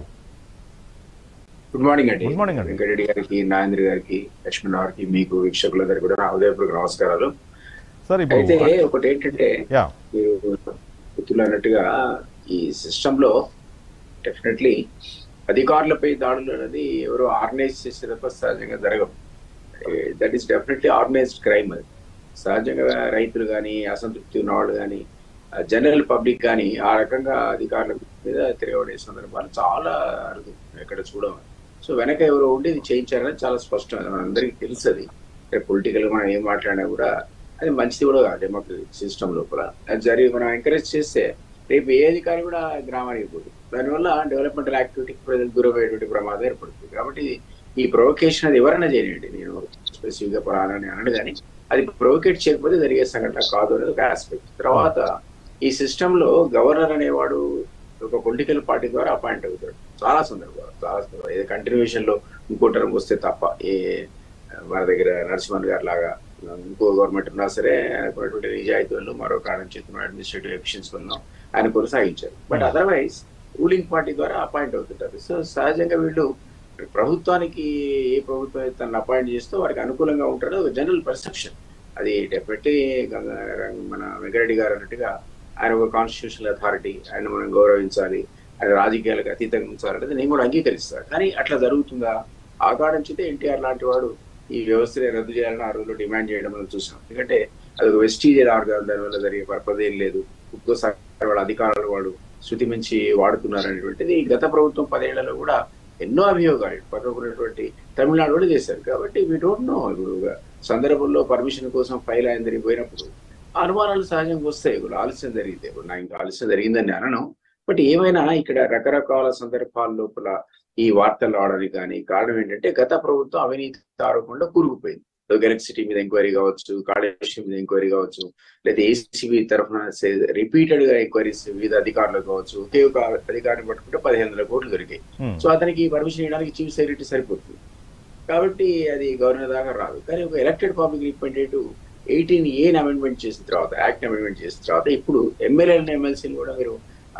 గుడ్ మార్నింగ్ అండి Good morning అండి. వెంకటరెడ్డి గారికి నాగేంద్ర గారికి లక్ష్మణ్ గారికి మీకు వీక్షకులందరికీ కూడా నా హృదయపూర్వక నమస్కారాలు సార్ అయితే ఇప్పుడు ఒకటి ఏంటంటే యా మీరు గుర్తులు అన్నట్టుగా ఈ సిస్టమ్ లో డెఫినెట్లీ అధికారులపై దాడులు అనేది ఎవరో ఆర్గనైజ్ చేసే తప్ప సహజంగా జరగవు that is definitely organised crime అది సహజంగా రైతులు కానీ అసంతృప్తి ఉన్నవాళ్ళు కానీ జనరల్ పబ్లిక్ కానీ ఆ రకంగా అధికారుల మీద తిరగబడే సందర్భాలు చాలా అరుదు ఎక్కడ చూడము సో వెనక ఎవరో ఉండి ఇది చేయించారని చాలా స్పష్టం అందరికీ తెలుసు అది పొలిటికల్ మనం ఏం మాట్లాడినా కూడా అది మంచిది కూడా కాదు డెమోక్రటిక్ సిస్టమ్ లోపల అది జరిగి మనం ఎంకరేజ్ చేస్తే రేపు ఏ అధికారి కూడా గ్రామానికి పోదు దానివల్ల డెవలప్మెంటల్ యాక్టివిటీకి ప్రజలు దూరం అయ్యేటువంటి ప్రమాదం ఏర్పడుతుంది కాబట్టి ఈ ప్రొవకేషన్ అది ఎవరైనా చేయనండి నేను స్పెసిఫిక్ గా పలానని అనడు కానీ అది ప్రొవకేట్ చేయకపోతే జరిగే సంఘటన కాదు అనేది ఒక ఆస్పెక్ట్ తర్వాత ఈ సిస్టమ్ లో గవర్నర్ అనేవాడు ఒక పొలిటికల్ పార్టీ ద్వారా అపాయింట్ అవుతాడు చాలా సందర్భాలు చాలా సందర్భాలు ఏదో కంటిన్యూషన్ లో ఇంకో టర్మ్ వస్తే తప్ప ఏ మన దగ్గర నరసింహన్ గారు లాగా ఇంకో గవర్నమెంట్ ఉన్నా సరే ఆయనకున్నటువంటి నిజాయితీలు మరో కారణం చేతున్న అడ్మినిస్ట్రేటివ్ ఎఫిషియన్స్ వల్ల ఆయన కొనసాగించారు బట్ అదర్వైజ్ రూలింగ్ పార్టీ ద్వారా అపాయింట్ అవుతుంటారు సో సహజంగా వీళ్ళు ప్రభుత్వానికి ఏ ప్రభుత్వం అయితే తనను అపాయింట్ చేస్తూ వారికి అనుకూలంగా ఉంటారో ఒక జనరల్ పర్సెప్షన్ అది డెఫినెట్లీ మన వెంకరెడ్డి గారు అన్నట్టుగా ఆయన ఒక కాన్స్టిట్యూషనల్ అథారిటీ ఆయన మనం గౌరవించాలి ఆయన రాజకీయాలకు అతీతంగా ఉంచాలనేది నేను కూడా అంగీకరిస్తాను కానీ అట్లా జరుగుతుందా ఆ కాడించితే ఎన్టీఆర్ లాంటి వాడు ఈ వ్యవస్థని రద్దు చేయాలని ఆ రోజుల్లో డిమాండ్ చేయడం మనం చూసాం ఎందుకంటే అది ఒక వెస్టీజియల్ ఆర్గాన్ దానివల్ల జరిగే పర్పస్ ఏం లేదు ఒక్కోసారి వాళ్ళ అధికారాలు వాడు శృతి మించి వాడుతున్నారు అనేటువంటిది గత ప్రభుత్వం పదేళ్లలో కూడా ఎన్నో అభియోగాలు పక్కకున్నటువంటి తమిళనాడు కూడా చేశారు కాబట్టి వీ డోంట్ నో ఇప్పుడు ఒక సందర్భంలో పర్మిషన్ కోసం ఫైల్ అయిందని పోయినప్పుడు అనుమానాలు సహజంగా వస్తాయి ఇప్పుడు ఆలస్యం జరిగితే ఇప్పుడు నా ఇంకా ఆలస్యం జరిగిందని అనను బట్ ఏమైనా ఇక్కడ రకరకాల సందర్భాల లోపల ఈ వార్తలు రావడానికి కానీ కారణం ఏంటంటే గత ప్రభుత్వం అవినీతి ఆరోపణలో కూరుకుపోయింది గెలక్సిటీ మీద ఎంక్వైరీ కావచ్చు కాళేశ్వరం మీద ఎంక్వైరీ కావచ్చు లేదా ఏసీబీ తరఫున రిపీటెడ్ గా ఎంక్వైరీస్ వివిధ అధికారులు కావచ్చు ఒకే ఒక అధికారిని పట్టుకుంటే పదిహేను వందల కోట్లు దొరికాయి ఉమ్, సో అతనికి పర్మిషన్ ఇవ్వడానికి చీఫ్ సెక్రటరీ సరిపోతుంది కాబట్టి అది గవర్నర్ దాకా రాదు కానీ ఒక elected public representative eighteen A amendment చేసిన తర్వాత యాక్ట్ అమెండ్మెంట్ చేసిన తర్వాత ఇప్పుడు ఎమ్మెల్యేలను ఎమ్మెల్సీలు కూడా మీరు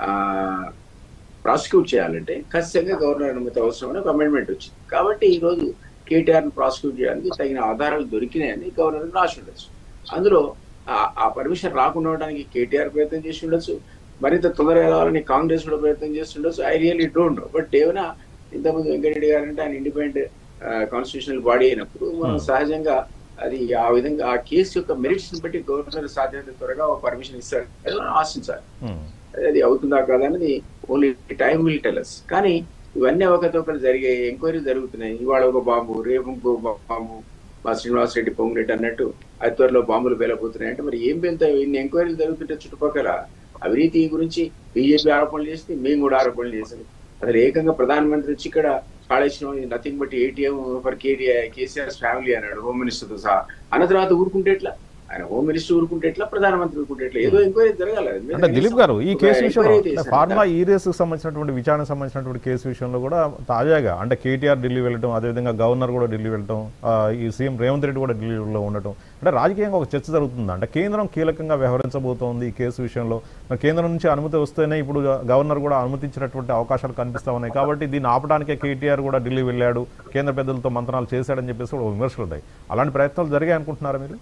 ప్రాసిక్యూట్ చేయాలంటే ఖచ్చితంగా గవర్నర్ అనుమతి అవసరమని ఒక అమెండ్మెంట్ వచ్చింది కాబట్టి ఈ రోజు కేటీఆర్ ని ప్రాసిక్యూట్ చేయడానికి తగిన ఆధారాలు దొరికినాయని గవర్నర్ రాసి ఉండొచ్చు అందులో ఆ- ఆ పర్మిషన్ రాకుండా ఉండడానికి కేటీఆర్ ప్రయత్నం చేసి ఉండొచ్చు మరింత తొందరగా కావాలని కాంగ్రెస్ కూడా ప్రయత్నం చేస్తుండొచ్చు I really don't know but ఏమైనా ఇంతకుముందు వెంకటరెడ్డి గారు అంటే ఆయన ఇండిపెండెంట్ కాన్స్టిట్యూషనల్ బాడీ అయినప్పుడు మనం Hmm. సహజంగా అది ఆ విధంగా ఆ కేసు యొక్క మెరిట్స్ ని బట్టి గవర్నర్ సాధ్యత త్వరగా ఒక పర్మిషన్ ఇస్తాడు అది మనం ఆశించాలి ఉమ్, అది అవుతుందా కాదా అనేది ఓన్లీ టైం విల్ టెలస్ కానీ ఇవన్నీ ఒకతొకరు జరిగే ఎంక్వైరీ జరుగుతున్నాయి ఇవాళ ఒక బాంబు రేపు ఇంకో బాంబు మా శ్రీనివాస్ రెడ్డి పొంగురెడ్డి అన్నట్టు అతి త్వరలో బాంబులు పేలబోతున్నాయి అంటే మరి ఏం పెళ్తాయి ఇన్ని ఎంక్వైరీలు జరుగుతుంటే చుట్టుపక్కల అవినీతి గురించి బీజేపీ ఆరోపణలు చేస్తే మేము కూడా ఆరోపణలు చేసాం అసలు ఏకంగా ప్రధానమంత్రి వచ్చి ఇక్కడ Kaleshwaram nothing but ATM for KTR KCR family అన్నాడు హోమ్ మినిస్టర్ తో సహా అన్న తర్వాత ఊరుకుంటే ఎట్లా ఆయన హోమ్ మినిస్టర్ ఊరుకుంటే ఎట్లా ప్రధానమంత్రి ఊరుకుంటే ఎట్లా ఏదో ఎంక్వైరీ జరగాలి అది మీద అంటే దిలీప్ గారు ఈ ఒక కేసు విషయంలో ఎంక్వైరీ అంటే చేశారు. ఫార్ములా ఈ రేసుకు సంబంధించినటువంటి విచారణకు సంబంధించినటువంటి కేసు విషయంలో కూడా తాజాగా అంటే కేటీఆర్ ఢిల్లీ వెళ్ళటం అదేవిధంగా గవర్నర్ కూడా ఢిల్లీ వెళ్ళటం ఆ, ఈ సీఎం రేవంత్ రెడ్డి కూడా ఢిల్లీలో ఉండటం అంటే రాజకీయంగా ఒక చర్చ జరుగుతుంది అంటే కేంద్రం కీలకంగా వ్యవహరించబోతోంది ఈ కేసు విషయంలో మరి కేంద్రం నుంచి అనుమతి వస్తేనే ఇప్పుడు గవర్నర్ కూడా అనుమతించినటువంటి అవకాశాలు కనిపిస్తా ఉన్నాయి కాబట్టి దీన్ని ఆపడానికే కేటీఆర్ కూడా ఢిల్లీ వెళ్ళాడు కేంద్ర పెద్దలతో మంత్రాలు చేశాడని చెప్పేసి కూడా విమర్శలు ఉన్నాయి అలాంటి ప్రయత్నాలు జరిగాయి అనుకుంటున్నారా మీరు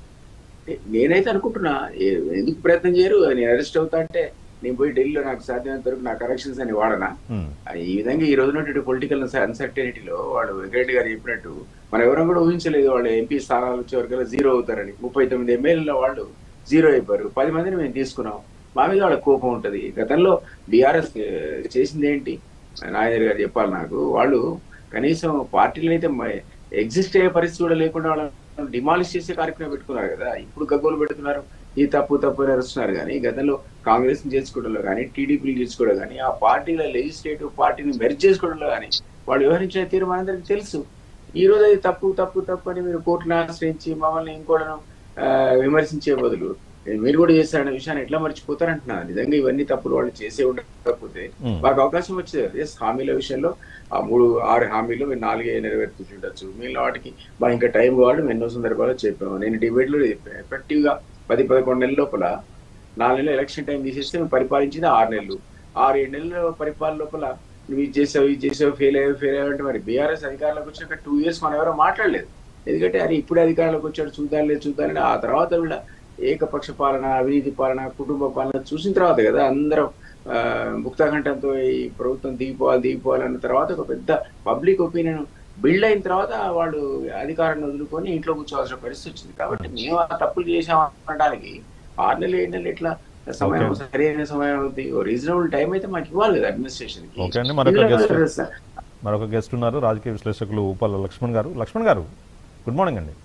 నేనైతే అనుకుంటున్నా ఏ- ఎందుకు ప్రయత్నం చేయరు నేను అరెస్ట్ అవుతా అంటే నేను పోయి ఢిల్లీలో నాకు సాధ్యమైనంత వరకు నా కరెక్షన్స్ అని వాడనా ఉమ్, ఆ, ఈ విధంగా ఈ రోజున పొలిటికల్ అన్సర్టనిటీలో వాళ్ళు వెంకరెడ్డి గారు చెప్పినట్టు మనం ఎవరం కూడా ఊహించలేదు వాళ్ళు ఎంపీ స్థానాలు వచ్చే వరకు జీరో అవుతారని ముప్పై తొమ్మిది ఎమ్మెల్యేల వాళ్ళు జీరో అయిపోయారు పది మందిని మేము తీసుకున్నాం మా మీద వాళ్ళ కోపం ఉంటది గతంలో బీఆర్ఎస్ చేసింది ఏంటి నాయర్ గారు చెప్పాలి నాకు వాళ్ళు కనీసం పార్టీలు అయితే ఎగ్జిస్ట్ అయ్యే పరిస్థితి కూడా లేకుండా వాళ్ళని డిమాలిష్ చేసే కార్యక్రమం పెట్టుకున్నారు కదా ఇప్పుడు గగ్గోలు పెడుతున్నారు ఈ తప్పు తప్పు అని అరుస్తున్నారు కానీ గతంలో కాంగ్రెస్ ని చేసుకోవడంలో కానీ టీడీపీని చేసుకోవడం కానీ ఆ పార్టీల లెజిస్లేటివ్ పార్టీని మెర్జ్ చేసుకోవడంలో కానీ వాళ్ళు వ్యవహరించిన తీరు మనందరికీ తెలుసు ఈ రోజు అది తప్పు తప్పు తప్పు అని మీరు కోర్టును ఆశ్రయించి మమ్మల్ని ఇంకోటను ఆ, విమర్శించే బదులు మీరు కూడా చేశారనే విషయాన్ని ఎట్లా మర్చిపోతారంటున్నా నిజంగా ఇవన్నీ తప్పులు వాళ్ళు చేసే ఉండకపోతే ఉమ్. మాకు అవకాశం వచ్చేది ఎస్ హామీల విషయంలో ఆ మూడు ఆరు హామీలు మీరు నాలుగే నెరవేర్చుండొచ్చు మిగిలిన వాటికి మా ఇంకా టైం కావాలి మేము ఎన్నో సందర్భాల్లో చెప్పాము నేను డిబేట్ లో చెప్పాను ఎఫెక్టివ్ గా పది పదకొండు నెలల లోపల నాలుగు నెలలు ఎలక్షన్ టైం తీసేస్తే మేము పరిపాలించింది ఆరు నెలలు ఆరు ఏడు నెలల పరిపాలన లోపల నువ్వు ఇది చేసావు ఇది చేసావు ఫెయిల్ అయ్యావు ఫెయిల్ అయ్యావు అంటే మరి బీఆర్ఎస్ అధికారంలోకి వచ్చినాక టూ ఇయర్స్ మనం ఎవరో మాట్లాడలేదు ఎందుకంటే అది ఇప్పుడే అధికారంలోకి వచ్చాడు చూద్దాంలే చూద్దాంలే ఆ తర్వాత వీళ్ళ ఏకపక్ష పాలన అవినీతి పాలన కుటుంబ పాలన చూసిన తర్వాత కదా అందరం ఆ, ముక్తాకంఠంతో ఈ ప్రభుత్వం దిగిపోవాలి దిగిపోవాలి అన్న తర్వాత ఒక పెద్ద పబ్లిక్ ఒపీనియన్ బిల్డ్ అయిన తర్వాత వాళ్ళు అధికారాన్ని వదులుకొని ఇంట్లో కూర్చోవాల్సిన పరిస్థితి వచ్చింది కాబట్టి మేము ఆ తప్పులు చేసాం అనడానికి ఆరు నెలలు ఏడు నెలలు ఎట్లా సమయం Okay. సరైన సమయం అవుతుంది రీజనబుల్ టైం అయితే మాకు ఇవ్వాలి కదా అడ్మినిస్ట్రేషన్ Okay అండి, మరొక guest. మరొక గెస్ట్ ఉన్నారు రాజకీయ విశ్లేషకులు ఉప్పల లక్ష్మణ్ గారు లక్ష్మణ్ గారు గుడ్ మార్నింగ్ అండి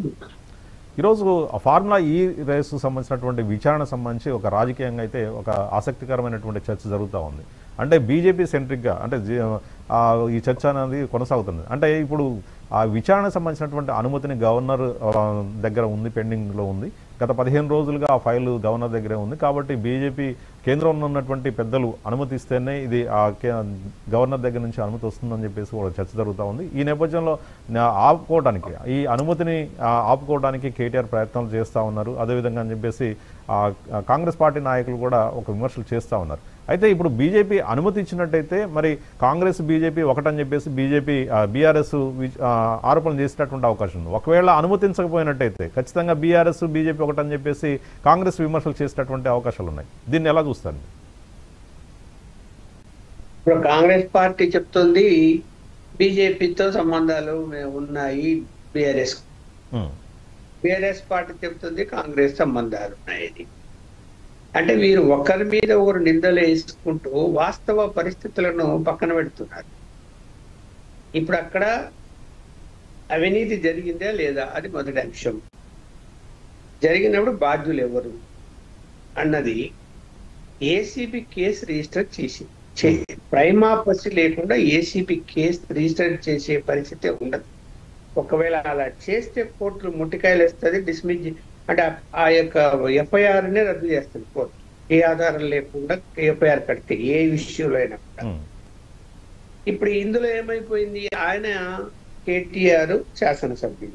ఈరోజు ఆ ఫార్ములా ఈ రేసు సంబంధించినటువంటి విచారణ సంబంధించి ఒక రాజకీయంగా అయితే ఒక ఆసక్తికరమైనటువంటి చర్చ జరుగుతూ ఉంది అంటే బీజేపీ సెంట్రిక్గా అంటే జీ- ఆ, ఈ చర్చ అనేది కొనసాగుతుంది అంటే ఇప్పుడు ఆ విచారణ సంబంధించినటువంటి అనుమతిని గవర్నర్ ఆ, దగ్గర ఉంది పెండింగ్లో ఉంది గత పదిహేను రోజులుగా ఆ ఫైల్ గవర్నర్ దగ్గరే ఉంది కాబట్టి బీజేపీ కేంద్రంలో ఉన్నటువంటి పెద్దలు అనుమతిస్తేనే ఇది ఆ కే- గవర్నర్ దగ్గర నుంచి అనుమతి వస్తుందని చెప్పేసి కూడా చర్చ జరుగుతూ ఉంది ఈ నేపథ్యంలో నా- ఆపుకోవడానికి ఈ అనుమతిని ఆ, ఆపుకోవడానికి కేటీఆర్ ప్రయత్నాలు చేస్తూ ఉన్నారు అదేవిధంగా అని చెప్పేసి ఆ, ఆ, కాంగ్రెస్ పార్టీ నాయకులు కూడా ఒక విమర్శలు చేస్తూ ఉన్నారు అయితే ఇప్పుడు బీజేపీ అనుమతి ఇచ్చినట్టయితే మరి కాంగ్రెస్ బీజేపీ ఒకటని చెప్పేసి బీజేపీ బీఆర్ఎస్ ఆరోపణలు చేసేటటువంటి అవకాశం ఉంది ఒకవేళ అనుమతించకపోయినట్టయితే ఖచ్చితంగా బీఆర్ఎస్ బీజేపీ ఒకటని చెప్పేసి కాంగ్రెస్ విమర్శలు చేసేటటువంటి అవకాశాలు ఉన్నాయి దీన్ని ఎలా చూస్తారు మీరు? ఇప్పుడు కాంగ్రెస్ పార్టీ చెప్తుంది బీజేపీతో సంబంధాలు మే- ఉన్నాయి బీఆర్ఎస్ ఉమ్, బీఆర్ఎస్ పార్టీ చెప్తుంది కాంగ్రెస్ సంబంధాలు ఉన్నాయని అంటే వీరు ఒకరి మీద ఒకరు నిందలు వేసుకుంటూ వాస్తవ పరిస్థితులను పక్కన పెడుతున్నారు ఇప్పుడు అక్కడ అవినీతి జరిగిందా లేదా అది మొదటి అంశం జరిగినప్పుడు బాధ్యులు ఎవరు అన్నది ఏసీబీ కేసు రిజిస్టర్ చేసి చే- ప్రైమాపసి లేకుండా ఏసీబీ కేసు రిజిస్టర్ చేసే పరిస్థితి ఉండదు ఒకవేళ అలా చేస్తే కోర్టులు ముట్టికాయలు వేస్తుంది డిస్మిస్ అంటే ఆ- ఆ యొక్క ఎఫ్ఐఆర్ నే రద్దు చేస్తుంది కోర్టు ఏ ఆధారం లేకుండా ఎఫ్ఐఆర్ కడితే ఏ విషయంలో అయినా కూడా ఉమ్, ఇప్పుడు ఇందులో ఏమైపోయింది ఆయన కేటీఆర్ శాసనసభ్యుడు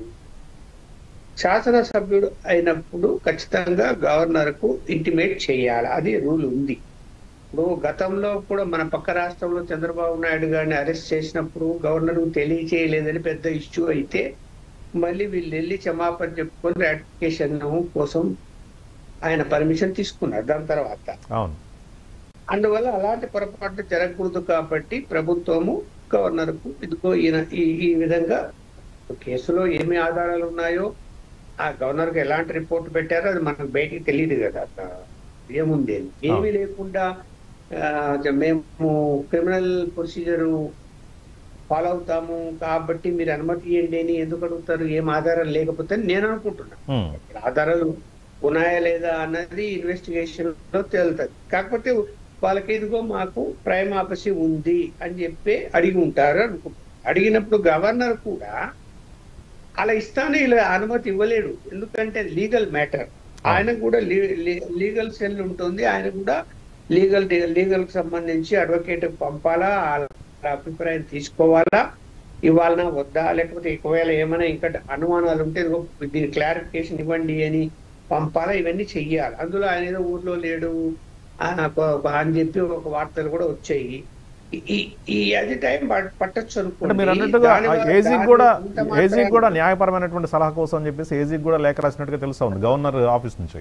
శాసనసభ్యుడు అయినప్పుడు ఖచ్చితంగా గవర్నర్ కు ఇంటిమేట్ చేయాలి అది రూల్ ఉంది ఇప్పుడు గతంలో కూడా మన పక్క రాష్ట్రంలో చంద్రబాబు నాయుడు గారిని అరెస్ట్ చేసినప్పుడు గవర్నర్ తెలియచేయలేదని పెద్ద ఇష్యూ అయితే మళ్ళీ వీళ్ళు వెళ్ళి క్షమాపణ చెప్పుకొని రాటిఫికేషన్ కోసం ఆయన పర్మిషన్ తీసుకున్నారు దాని తర్వాత అవును అందువల్ల అలాంటి పొరపాట్లు జరగకూడదు కాబట్టి ప్రభుత్వము గవర్నర్ కు ఇదిగో ఈయన ఈ ఈ విధంగా కేసులో ఏమి ఆధారాలు ఉన్నాయో ఆ గవర్నర్ కు ఎలాంటి రిపోర్ట్ పెట్టారో అది మనకు బయటికి తెలియదు కదా అట్లా ఏముంది అని. ఏమీ లేకుండా ఆ, మేము క్రిమినల్ ప్రొసీజర్ ఫాలో అవుతాము కాబట్టి మీరు అనుమతి ఇవ్వండి అని ఎందుకు అడుగుతారు ఏం ఆధారం లేకపోతే నేను అనుకుంటున్నా ఉమ్, ఆధారాలు ఉన్నాయా లేదా అన్నది ఇన్వెస్టిగేషన్ లో తేలుతుంది కాకపోతే వాళ్ళకి ఇదిగో మాకు ప్రైమ్ ఆపసి ఉంది అని చెప్పి అడిగి ఉంటారు అనుకుంటారు అడిగినప్పుడు గవర్నర్ కూడా అలా ఇస్తానే ఇలా అనుమతి ఇవ్వలేడు ఎందుకంటే లీగల్ మ్యాటర్ ఆయన కూడా లీగల్ సెల్ ఉంటుంది ఆయన కూడా లీగల్ లీగల్ కి సంబంధించి అడ్వకేట్ పంపాలా వాళ్ళ అభిప్రాయం తీసుకోవాలా ఇవ్వాలనా వద్దా లేకపోతే ఒకవేళ ఏమైనా ఇంకా అనుమానాలు ఉంటే ఇదిగో దీని క్లారిఫికేషన్ ఇవ్వండి అని పంపాలా ఇవన్నీ చెయ్యాలి అందులో ఆయన ఏదో ఊర్లో లేడు ఆ, ఒక- అని చెప్పి ఒక వార్తలు కూడా వచ్చాయి ఈ- ఈ ఈ అది టైం పట్టచ్చు అంటే మీరు అన్నట్టుగా ఏజీకి కూడా ఏజీకి కూడా న్యాయపరమైనటువంటి సలహా కోసం అని చెప్పేసి ఏజీకి కూడా లేఖ రాసినట్టుగా తెలుస్తా ఉంది గవర్నర్ ఆఫీస్ నుంచి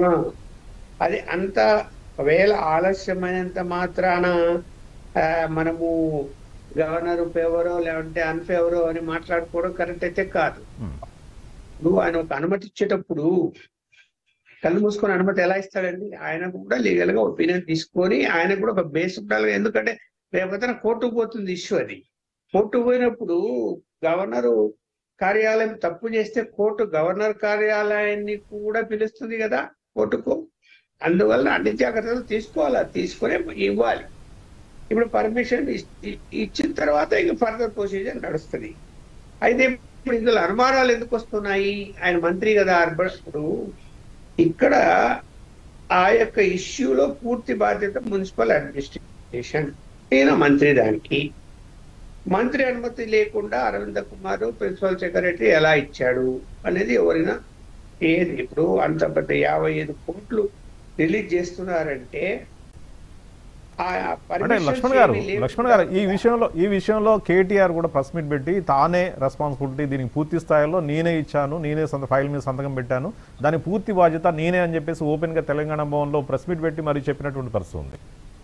అది అంత ఒకవేళ ఆలస్యమైనంత మాత్రాన ఆ, మనము గవర్నర్ ఫేవరో లేదంటే అన్ఫేవరో అని మాట్లాడుకోవడం కరెక్ట్ అయితే కాదు ఉమ్, నువ్వు ఆయన ఒక అనుమతి ఇచ్చేటప్పుడు కళ్ళు మూసుకొని అనుమతి ఎలా ఇస్తాడండి ఆయన కూడా లీగల్ గా ఒపీనియన్ తీసుకొని ఆయన కూడా ఒక బేస్ ఉండాలి ఎందుకంటే రేపొద్దున కోర్టుకు పోతుంది ఇష్యూ అది కోర్టు పోయినప్పుడు గవర్నర్ కార్యాలయం తప్పు చేస్తే కోర్టు గవర్నర్ కార్యాలయాన్ని కూడా పిలుస్తుంది కదా కోర్టుకు అందువల్ల అన్ని జాగ్రత్తలు తీసుకోవాలి అది తీసుకొని ఇవ్వాలి ఇప్పుడు పర్మిషన్ ఇచ్చిన తర్వాత ఇక ఫర్దర్ ప్రొసీజర్ నడుస్తుంది అయితే ఇప్పుడు ఇందులో అనుమానాలు ఎందుకు వస్తున్నాయి ఆయన మంత్రి కదా ఇప్పుడు ఇక్కడ ఆ యొక్క ఇష్యూలో పూర్తి బాధ్యత మున్సిపల్ అడ్మినిస్ట్రేషన్ ఈయన మంత్రి దానికి మంత్రి అనుమతి లేకుండా అరవింద కుమార్ ప్రిన్సిపల్ సెక్రటరీ ఎలా ఇచ్చాడు అనేది ఎవరైనా ఏది ఇప్పుడు అంత పెద్ద యాభై ఐదు కోట్లు రిలీజ్ చేస్తున్నారంటే ఆ అంటే permissions లక్ష్మణ్ గారు ఏమీ లేకుండా- లక్ష్మణ్ గారు ఈ విషయంలో ఈ విషయంలో కేటీఆర్ కూడా ప్రెస్ మీట్ పెట్టి తానే రెస్పాన్సిబిలిటీ దీనికి పూర్తి స్థాయిలో నేనే ఇచ్చాను నేనే సంత ఫైల్ మీద సంతకం పెట్టాను దాని పూర్తి బాధ్యత నేనే అని చెప్పేసి ఓపెన్ గా తెలంగాణ భవన్లో ప్రెస్ మీట్ పెట్టి మరి చెప్పినటువంటి పరిస్థితి ఉంది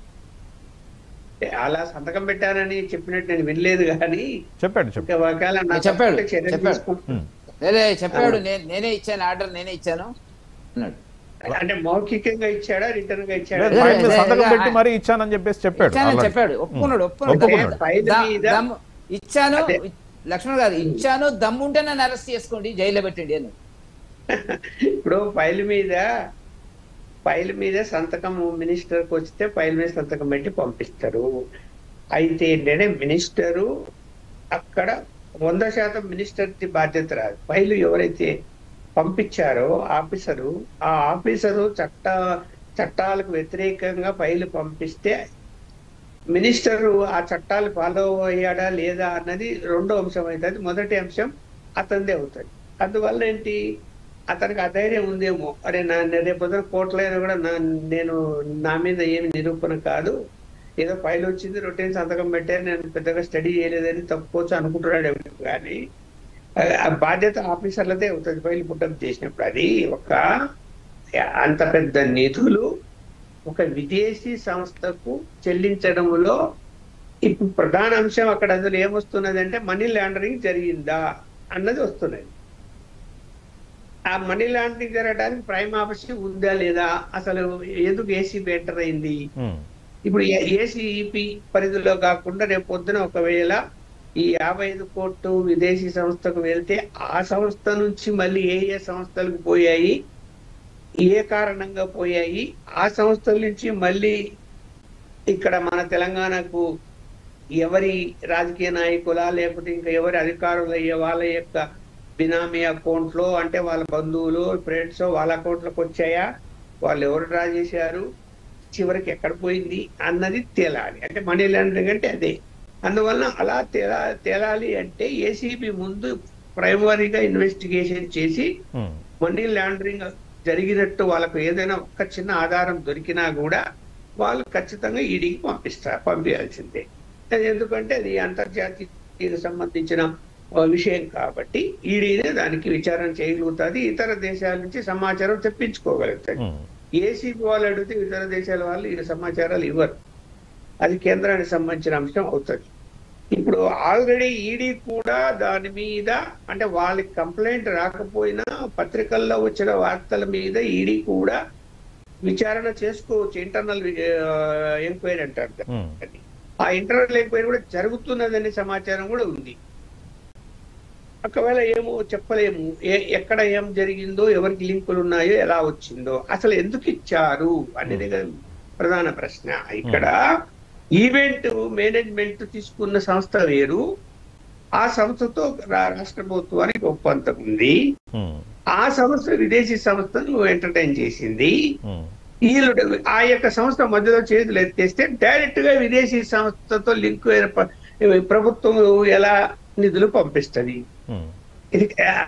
అలా సంతకం పెట్టానని చెప్పినట్టు నేను వినలేదు కానీ చెప్పాడు చెప్పాడు ఇంకా ఒకవేళ నా చెప్పాడు, తప్పు చర్యలు చెప్పాడు. తీసుకుంటాను. ఉమ్. లేదే చెప్పాడు నేను నేనే ఇచ్చాను ఆర్డర్ నేనే ఇచ్చాను అన్నాడు అంటే మౌఖికంగా ఇచ్చాడా రిటర్న్ గా ఇచ్చాడా లేదు, ఫైల్ మీద లేదు, సంతకం లేదు, పెట్టి ఆ- మరీ ఇచ్చానని చెప్పేసి చెప్పాడు ఇచ్చానని already. చెప్పాడు ఒప్పుకున్నాడు ఒప్పుకున్నాడు ఒప్పుకున్నాడు. ఫైల్ ద- మీద- దమ్ము- ఇచ్చాను అదే. లక్ష్మణ్ గారు ఇచ్చాను దమ్ముంటే నన్ను అరెస్ట్ చేసుకోండి జైల్లో పెట్టండి అని ఇప్పుడు ఫైల్ మీద ఫైల్ మీద సంతకం మినిస్టర్ కి వస్తే ఫైల్ మీద సంతకం పెట్టి పంపిస్తారు అయితే ఏంటంటే మినిస్టరు అక్కడ వంద శాతం మినిస్టర్ ది బాధ్యత రాదు ఫైల్ ఎవరైతే పంపించారో ఆఫీసరు ఆ ఆఫీసరు చట్ట చట్టాలకు వ్యతిరేకంగా ఫైల్ పంపిస్తే మినిస్టర్ ఆ చట్టాలు ఫాలో అయ్యాడా లేదా అన్నది రెండో అంశం అవుతుంది మొదటి అంశం అతనిదే అవుతుంది అందువల్ల ఏంటి అతనికి అధైర్యం ఉందేమో అరే నా రేపు పొద్దున కోట్లైనా కూడా నా నేను నా మీద ఏమి నిరూపణ కాదు ఏదో ఫైల్ వచ్చింది రొటీన్ సంతకం పెట్టారు నేను పెద్దగా స్టడీ చేయలేదని తప్పుకోవచ్చు అనుకుంటున్నాడు కానీ ఆ- ఆ బాధ్యత ఆఫీసర్లదే అవుతుంది ఫైల్ పుట్టప్ చేసినప్పుడు అది ఒక అంత పెద్ద నిధులు ఒక విదేశీ సంస్థకు చెల్లించడంలో ఇప్పుడు ప్రధాన అంశం అక్కడ అందులో ఏమొస్తున్నది అంటే మనీ లాండరింగ్ జరిగిందా అన్నది వస్తున్నది ఆ మనీ లాండరింగ్ జరగడానికి ప్రైమ్ ఆఫీస్ ఉందా లేదా అసలు ఎందుకు ఏసీబీ ఎంటర్ అయింది ఉమ్, ఇప్పుడు ఏసీఈపి పరిధిలో కాకుండా రేపు పొద్దున ఒకవేళ ఈ యాభై ఐదు కోట్లు విదేశీ సంస్థకు వెళ్తే ఆ సంస్థ నుంచి మళ్ళీ ఏ ఏ సంస్థలకు పోయాయి ఏ కారణంగా పోయాయి ఆ సంస్థల నుంచి మళ్ళీ ఇక్కడ మన తెలంగాణకు ఎవరి రాజకీయ నాయకుల లేకపోతే ఇంకా ఎవరి అధికారులు అయ్యే వాళ్ళ యొక్క బినామీ అకౌంట్ లో అంటే వాళ్ళ బంధువులు ఫ్రెండ్స్ వాళ్ళ అకౌంట్ లోకి వచ్చాయా వాళ్ళు ఎవరు డ్రా చేశారు చివరికి ఎక్కడ పోయింది అన్నది తేలాలి అంటే మనీ లాండరింగ్ అంటే అదే అందువలన అలా తేలా తేలాలి అంటే ఏసీబీ ముందు ప్రైమరీగా ఇన్వెస్టిగేషన్ చేసి ఉమ్, మనీ లాండరింగ్ జరిగినట్టు వాళ్ళకు ఏదైనా ఒక్క చిన్న ఆధారం దొరికినా కూడా వాళ్ళు ఖచ్చితంగా ఈడీకి పంపిస్తారు పంపించాల్సిందే అది ఎందుకంటే అది అంతర్జాతీయ సంబంధించిన ఆ, విషయం కాబట్టి ఈడీనే దానికి విచారణ చేయగలుగుతుంది ఇతర దేశాల నుంచి సమాచారం తెప్పించుకోగలుగుతుంది ఉమ్, ఏసీబీ వాళ్ళు అడిగితే ఇతర దేశాల వాళ్ళు ఈ సమాచారాలు ఇవ్వరు అది కేంద్రానికి సంబంధించిన అంశం అవుతుంది ఇప్పుడు ఆల్రెడీ ఈడీ కూడా దాని మీద అంటే వాళ్ళకి కంప్లైంట్ రాకపోయినా పత్రికల్లో వచ్చిన వార్తల మీద ఈడీ కూడా విచారణ చేసుకోవచ్చు ఇంటర్నల్ ఎంక్వైరీ అంటారు ఉమ్. దాన్ని. ఆ ఇంటర్నల్ ఎంక్వైరీ కూడా జరుగుతున్నదనే సమాచారం కూడా ఉంది ఒకవేళ ఏమో చెప్పలేము ఏ- ఎక్కడ ఏం జరిగిందో ఎవరికి లింకులు ఉన్నాయో ఎలా వచ్చిందో అసలు ఎందుకు ఇచ్చారు అనేది కదా ప్రధాన ప్రశ్న ఇక్కడ ఈవెంట్ మేనేజ్మెంట్ తీసుకున్న సంస్థ వేరు ఆ సంస్థతో రా- రాష్ట్ర ప్రభుత్వానికి ఒప్పందం ఉంది ఉమ్, ఆ సంస్థ విదేశీ సంస్థను ఎంటర్టైన్ చేసింది ఉమ్, వీళ్ళు ఆ యొక్క సంస్థ మధ్యలో చేతులు ఎత్తేస్తే డైరెక్ట్ గా విదేశీ సంస్థతో లింక్ ఏర్ప ప్రభుత్వం ఎలా నిధులు పంపిస్తుంది ఉమ్. ఇది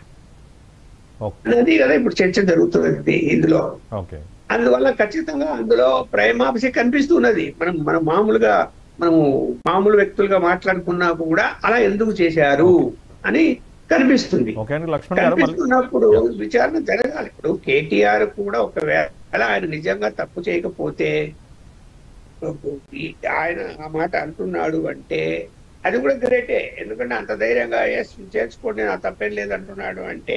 ఓకే అనేది కదా ఇప్పుడు చర్చ జరుగుతున్నది ఇందులో ఓకే అందువల్ల ఖచ్చితంగా అందులో ప్రైమాభిషే కనిపిస్తున్నది మనం మనం మామూలుగా మనము మామూలు వ్యక్తులుగా మాట్లాడుకున్నా కూడా అలా ఎందుకు చేశారు అని కనిపిస్తుంది ఓకే అండి లక్ష్మణ్ గారు మళ్ళీ కనిపిస్తున్నప్పుడు విచారణ జరగాలి ఇప్పుడు కేటీఆర్ కూడా ఒకవేళ ఆయన నిజంగా తప్పు చేయకపోతే ఈ- ఆయన ఆ మాట అంటున్నాడు అంటే అది కూడా గ్రేటే ఎందుకంటే అంత ధైర్యంగా ఎస్ చేర్చుకోండి నా తప్పేం లేదు అంటున్నాడు అంటే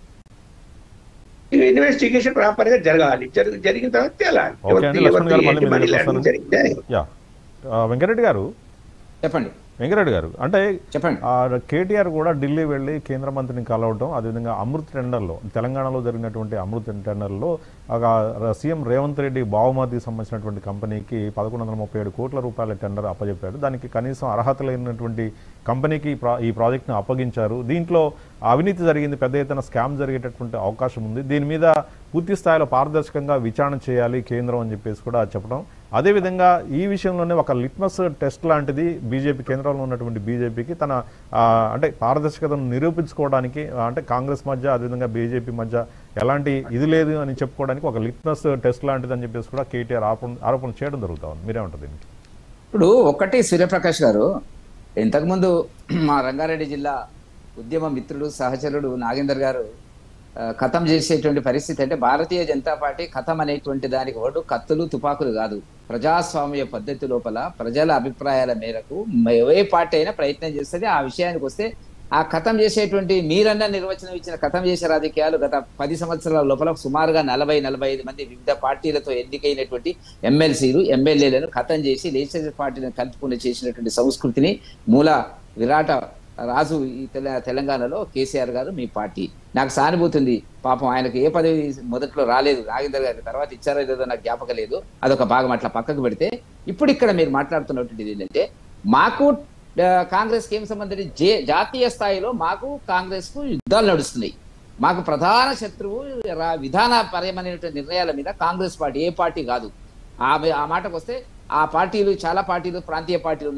ఇన్వెస్టిగేషన్ ప్రాపర్ గా జరగాలి జరుగు- జరిగిన తర్వాత తేలాలి ఓకే ఎవరిది- అండి, లక్ష్మణ్ గారు ఎవరిది మళ్ళీ ఏంటి మీ మనీ దగ్గరికి లాండరింగ్ జరిగిందా యా ఆ, వెంకరెడ్డి గారు చెప్పండి వెంకరెడ్డి గారు అంటే చెప్పండి ఆ, కేటీఆర్ కూడా ఢిల్లీ వెళ్ళి కేంద్ర మంత్రిని కలవడం అదేవిధంగా అమృత్ టెండర్లో తెలంగాణలో జరిగినటువంటి అమృత్ టెండర్లో ఒక సీఎం రేవంత్ రెడ్డి బావుమతికి సంబంధించినటువంటి కంపెనీకి పదకొండు వందల ముప్పై ఏడు కోట్ల రూపాయల టెండర్ అప్పజెప్పాడు దానికి కనీసం అర్హత లేనటువంటి కంపెనీకి ఈ ప్రా- ఈ ప్రాజెక్ట్ను అప్పగించారు దీంట్లో అవినీతి జరిగింది పెద్ద ఎత్తున స్కామ్ జరిగేటటువంటి అవకాశం ఉంది దీని మీద పూర్తి స్థాయిలో పారదర్శకంగా విచారణ చేయాలి కేంద్రం అని చెప్పేసి కూడా చెప్పడం అదేవిధంగా ఈ విషయంలోనే ఒక లిట్మస్ టెస్ట్ లాంటిది బీజేపీ కేంద్రంలో ఉన్నటువంటి బీజేపీకి తన ఆ, అంటే పారదర్శకతను నిరూపించుకోవడానికి ఆ, అంటే కాంగ్రెస్ మధ్య అదేవిధంగా బీజేపీ మధ్య ఎలాంటి ఇది లేదు అని చెప్పుకోవడానికి ఒక లిట్మస్ టెస్ట్ లాంటిది అని చెప్పేసి కూడా కేటీఆర్ ఆరోపణ ఆరోపణ చేయడం జరుగుతా ఉంది మీరేమంటారు దీనికి ఇప్పుడు ఒకటి సూర్యప్రకాష్ గారు ఇంతకుముందు మా రంగారెడ్డి జిల్లా ఉద్యమ మిత్రుడు సహచరుడు నాగేందర్ గారు ఆ, ఖతం చేసేటువంటి పరిస్థితి అంటే భారతీయ జనతా పార్టీ ఖతం అనేటువంటి దానికి ఓటు కత్తులు తుపాకులు కాదు ప్రజాస్వామ్య పద్ధతి లోపల ప్రజల అభిప్రాయాల మేరకు మ- ఏ పార్టీ అయినా ప్రయత్నం చేస్తుంది ఆ విషయానికి వస్తే ఆ ఖతం చేసేటువంటి మీరన్న నిర్వచనం ఇచ్చిన ఖతం చేసే రాజకీయాలు గత పది సంవత్సరాల లోపల సుమారుగా నలభై నలభై ఐదు మంది వివిధ పార్టీలతో ఎన్నికైనటువంటి ఎమ్మెల్సీలు ఎమ్మెల్యేలను ఖతం చేసి లెజిస్లేటివ్ పార్టీలను కలుపుకుని చేసినటువంటి సంస్కృతిని మూల విరాట రాజు ఈ తెల- తెలంగాణలో కేసీఆర్ గారు మీ పార్టీ నాకు సానుభూతి ఉంది పాపం ఆయనకు ఏ పదవి మొదట్లో రాలేదు నాగేందర్ గారి తర్వాత ఇచ్చారో లేదో నాకు జ్ఞాపకం లేదు అదొక భాగం అట్లా పక్కకు పెడితే ఇప్పుడు ఇక్కడ మీరు మాట్లాడుతున్నటువంటిది ఏంటంటే మాకు ఆ, కాంగ్రెస్ కి ఏం సంబంధించి జే- జాతీయ స్థాయిలో మాకు కాంగ్రెస్ కు యుద్ధాలు నడుస్తున్నాయి మాకు ప్రధాన శత్రువు రా- విధానపరమైనటువంటి నిర్ణయాల మీద కాంగ్రెస్ పార్టీ ఏ పార్టీ కాదు ఆ ఆ మాటకు వస్తే ఆ పార్టీలు చాలా పార్టీలు ప్రాంతీయ పార్టీలు ఉన్నాయి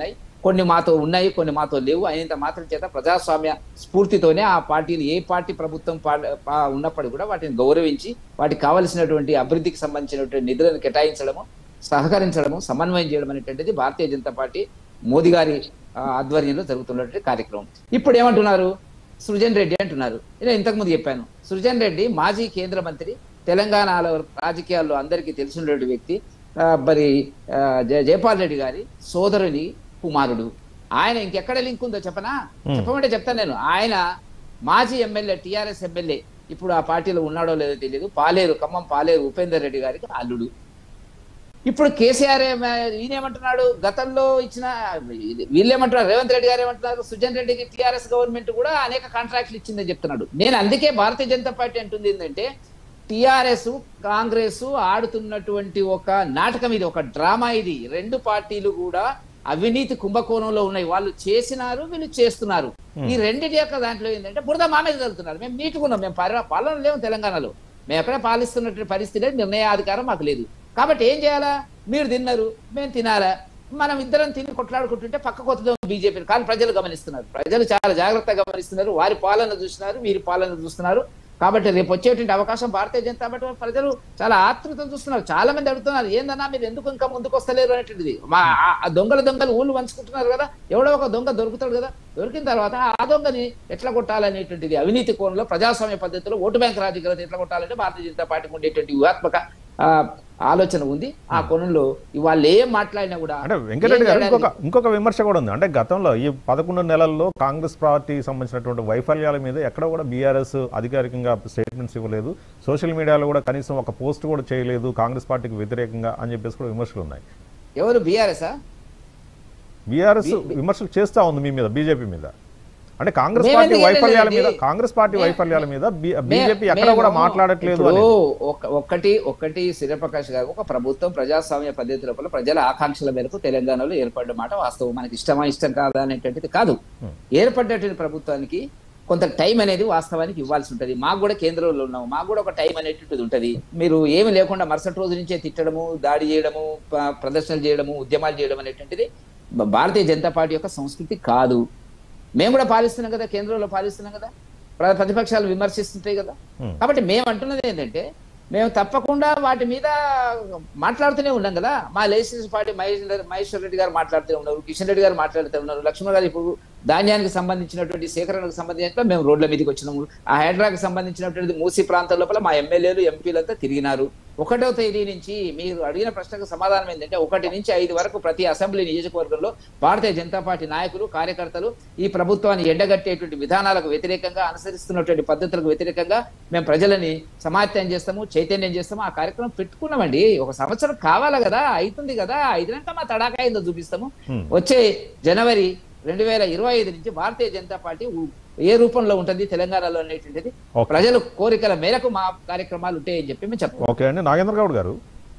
కొన్ని మాతో ఉన్నాయి కొన్ని మాతో లేవు అయినంత మాత్రం చేత ప్రజాస్వామ్య స్ఫూర్తితోనే ఆ పార్టీలు ఏ పార్టీ ప్రభుత్వం పా- పా- ఉన్నప్పటికీ కూడా వాటిని గౌరవించి వాటికి కావలసినటువంటి అభివృద్ధికి సంబంధించినటువంటి నిధులను కేటాయించడము సహకరించడము సమన్వయం చేయడం అనేటువంటిది భారతీయ జనతా పార్టీ మోదీ గారి ఆ, ఆధ్వర్యంలో జరుగుతున్నటువంటి కార్యక్రమం ఇప్పుడు ఏమంటున్నారు సృజన్ రెడ్డి అంటున్నారు నేను ఇంతకుముందు చెప్పాను సృజన్ రెడ్డి మాజీ కేంద్ర మంత్రి తెలంగాణలో రాజకీయాల్లో అందరికీ తెలిసినటువంటి వ్యక్తి ఆ, మరి ఆ, జయ- జయపాల్ రెడ్డి గారి సోదరుని కుమారుడు ఆయన ఇంకెక్కడ లింక్ ఉందో చెప్పనా చెప్పమంటే చెప్తాను నేను ఆయన మాజీ ఎమ్మెల్యే టిఆర్ఎస్ ఎమ్మెల్యే ఇప్పుడు ఆ పార్టీలో ఉన్నాడో లేదో తెలియదు పాలేరు ఖమ్మం పాలేరు ఉపేందర్ రెడ్డి గారికి అల్లుడు ఇప్పుడు కేసీఆర్ ఏమ- ఈయనేమంటున్నాడు గతంలో ఇచ్చిన వీళ్ళేమంటున్నారు రేవంత్ రెడ్డి గారు ఏమంటున్నారు సుజన్ రెడ్డికి టిఆర్ఎస్ గవర్నమెంట్ కూడా అనేక కాంట్రాక్ట్లు ఇచ్చిందని చెప్తున్నాడు నేను అందుకే భారతీయ జనతా పార్టీ అంటుంది ఏంటంటే టిఆర్ఎస్ కాంగ్రెస్ ఆడుతున్నటువంటి ఒక నాటకం ఇది ఒక డ్రామా ఇది రెండు పార్టీలు కూడా అవినీతి కుంభకోణంలో ఉన్నాయి వాళ్ళు చేసినారు వీళ్ళు చేస్తున్నారు ఈ రెండింటి యొక్క దాంట్లో ఏంటంటే బురద మా మీద చల్లుతున్నారు మేము నీటుకున్నాం మేము పరి- పాలన లేము తెలంగాణలో మేము ఎక్కడ పాలిస్తున్నటువంటి పరిస్థితి లేదు నిర్ణయాధికారం మాకు లేదు కాబట్టి ఏం చేయాలా మీరు తిన్నారు మేము తినాలా మనం ఇద్దరం తిని కొట్లాడుకుంటుంటే పక్కకు వస్తుందాం బీజేపీ కానీ ప్రజలు గమనిస్తున్నారు ప్రజలు చాలా జాగ్రత్తగా గమనిస్తున్నారు వారి పాలన చూస్తున్నారు వీరి పాలన చూస్తున్నారు కాబట్టి రేపు వచ్చేటువంటి అవకాశం భారతీయ జనతా పార్టీ ప్రజలు చాలా ఆతృత చూస్తున్నారు చాలా మంది అడుగుతున్నారు ఏందన్నా మీరు ఎందుకు ఇంకా ముందుకు వస్తలేరు అనేటువంటిది మా ఆ- ఆ దొంగల దొంగలు ఊళ్ళు పంచుకుంటున్నారు కదా ఎవడో ఒక దొంగ దొరుకుతాడు కదా దొరికిన తర్వాత ఆ దొంగని ఎట్లా కొట్టాలనేటువంటిది అవినీతి కోణంలో ప్రజాస్వామ్య పద్ధతిలో ఓటు బ్యాంక్ రాజకీయాలు ఎట్లా కొట్టాలంటే భారతీయ జనతా పార్టీకి ఉండేటువంటి వ్యూహాత్మక ఆ, ఆలోచన ఉంది ఆ కోణంలో ఇవాళ ఏం మాట్లాడినా కూడా అంటే వెంకటరెడ్డి గారు ఏం ఇంకొక ఇంకొక విమర్శ కూడా ఉంది అంటే గతంలో ఈ పదకొండు నెలల్లో కాంగ్రెస్ పార్టీ సంబంధించినటువంటి వైఫల్యాల మీద ఎక్కడ కూడా బీఆర్ఎస్ అధికారికంగా స్టేట్మెంట్స్ ఇవ్వలేదు సోషల్ మీడియాలో కూడా కనీసం ఒక పోస్ట్ కూడా చేయలేదు కాంగ్రెస్ పార్టీకి వ్యతిరేకంగా అని చెప్పేసి కూడా విమర్శలు ఉన్నాయి ఎవరు బీఆర్ఎస్ బీఆర్ఎస్ విమర్శలు చేస్తా ఉంది మీ మీద బీజేపీ మీద అంటే కాంగ్రెస్ మేము పార్టీ ఎందుకు వైఫల్యాల మీద చేయలేదండి? కాంగ్రెస్ పార్టీ మే- వైఫల్యాల మీద మే- బీజేపీ ఎక్కడ కూడా మేము మాట్లాడట్లేదు ఇప్పుడు అని ఒక- ఒక్కటి ఒక్కటి సూర్యప్రకాష్ గారు ఒక ప్రభుత్వం ప్రజాస్వామ్య పద్ధతి లోపల ప్రజల ఆకాంక్షల మేరకు తెలంగాణలో ఏర్పడ్డ మాట వాస్తవం మనకి ఇష్టమా ఇష్టం కాదా అనేటువంటిది కాదు ఏర్పడ్డటువంటి ప్రభుత్వానికి కొంత టైం అనేది వాస్తవానికి ఇవ్వాల్సి ఉంటది మాకు కూడా కేంద్రంలో ఉన్నాము మాకు కూడా ఒక టైం అనేటువంటిది ఉంటది మీరు ఏమి లేకుండా మరుసటి రోజు నుంచే తిట్టడము దాడి చేయడము ప- ప్రదర్శనలు చేయడము ఉద్యమాలు చేయడం అనేటువంటిది భ- భారతీయ జనతా పార్టీ యొక్క సంస్కృతి కాదు మేము కూడా పాలిస్తున్నాం కదా కేంద్రంలో పాలిస్తున్నాం కదా ప్ర- ప్రతిపక్షాలు విమర్శిస్తుంటాయి కదా Hmm. కాబట్టి మేము అంటున్నది ఏంటంటే మేము తప్పకుండా వాటి మీద మాట్లాడుతూనే ఉన్నాం కదా మా లేజిస్లేటివ్ పార్టీ మహేశ్వర్ మహేశ్వర్ రెడ్డి గారు మాట్లాడుతూ ఉన్నారు కిషన్ రెడ్డి గారు మాట్లాడుతూ ఉన్నారు లక్ష్మణ్ గారు ఇప్పుడు ధాన్యానికి సంబంధించినటువంటి సేకరణకు సంబంధించిన మేము రోడ్ల మీదకి వచ్చినాము ఆ హైడ్రాకి సంబంధించినటువంటి మూసి ప్రాంతం లోపల మా ఎమ్మెల్యేలు ఎంపీలంతా తిరిగినారు ఒకటో తేదీ నుంచి మీరు అడిగిన ప్రశ్నకు సమాధానం ఏంటంటే ఒకటి నుంచి ఐదు వరకు ప్రతి అసెంబ్లీ నియోజకవర్గంలో భారతీయ జనతా పార్టీ నాయకులు కార్యకర్తలు ఈ ప్రభుత్వాన్ని ఎండగట్టేటువంటి విధానాలకు వ్యతిరేకంగా అనుసరిస్తున్నటువంటి పద్ధతులకు వ్యతిరేకంగా మేము ప్రజలని సమాయత్తం చేస్తాము చైతన్యం చేస్తాము ఆ కార్యక్రమం పెట్టుకున్నామండి ఒక సంవత్సరం కావాలా కదా అవుతుంది కదా అయినాక మా తడాకా ఏందో చూపిస్తాము Hmm. వచ్చే జనవరి రెండు వేల ఇరవై ఐదు నుంచి భారతీయ జనతా పార్టీ ఉ- ఏ రూపంలో ఉంటుంది తెలంగాణలో అనేటువంటిది Okay. ప్రజల కోరికల మేరకు మా కార్యక్రమాలు ఉంటాయని చెప్పి మేము చెప్తాం ఓకే అండి నాగేంద్ర గౌడ్ గారు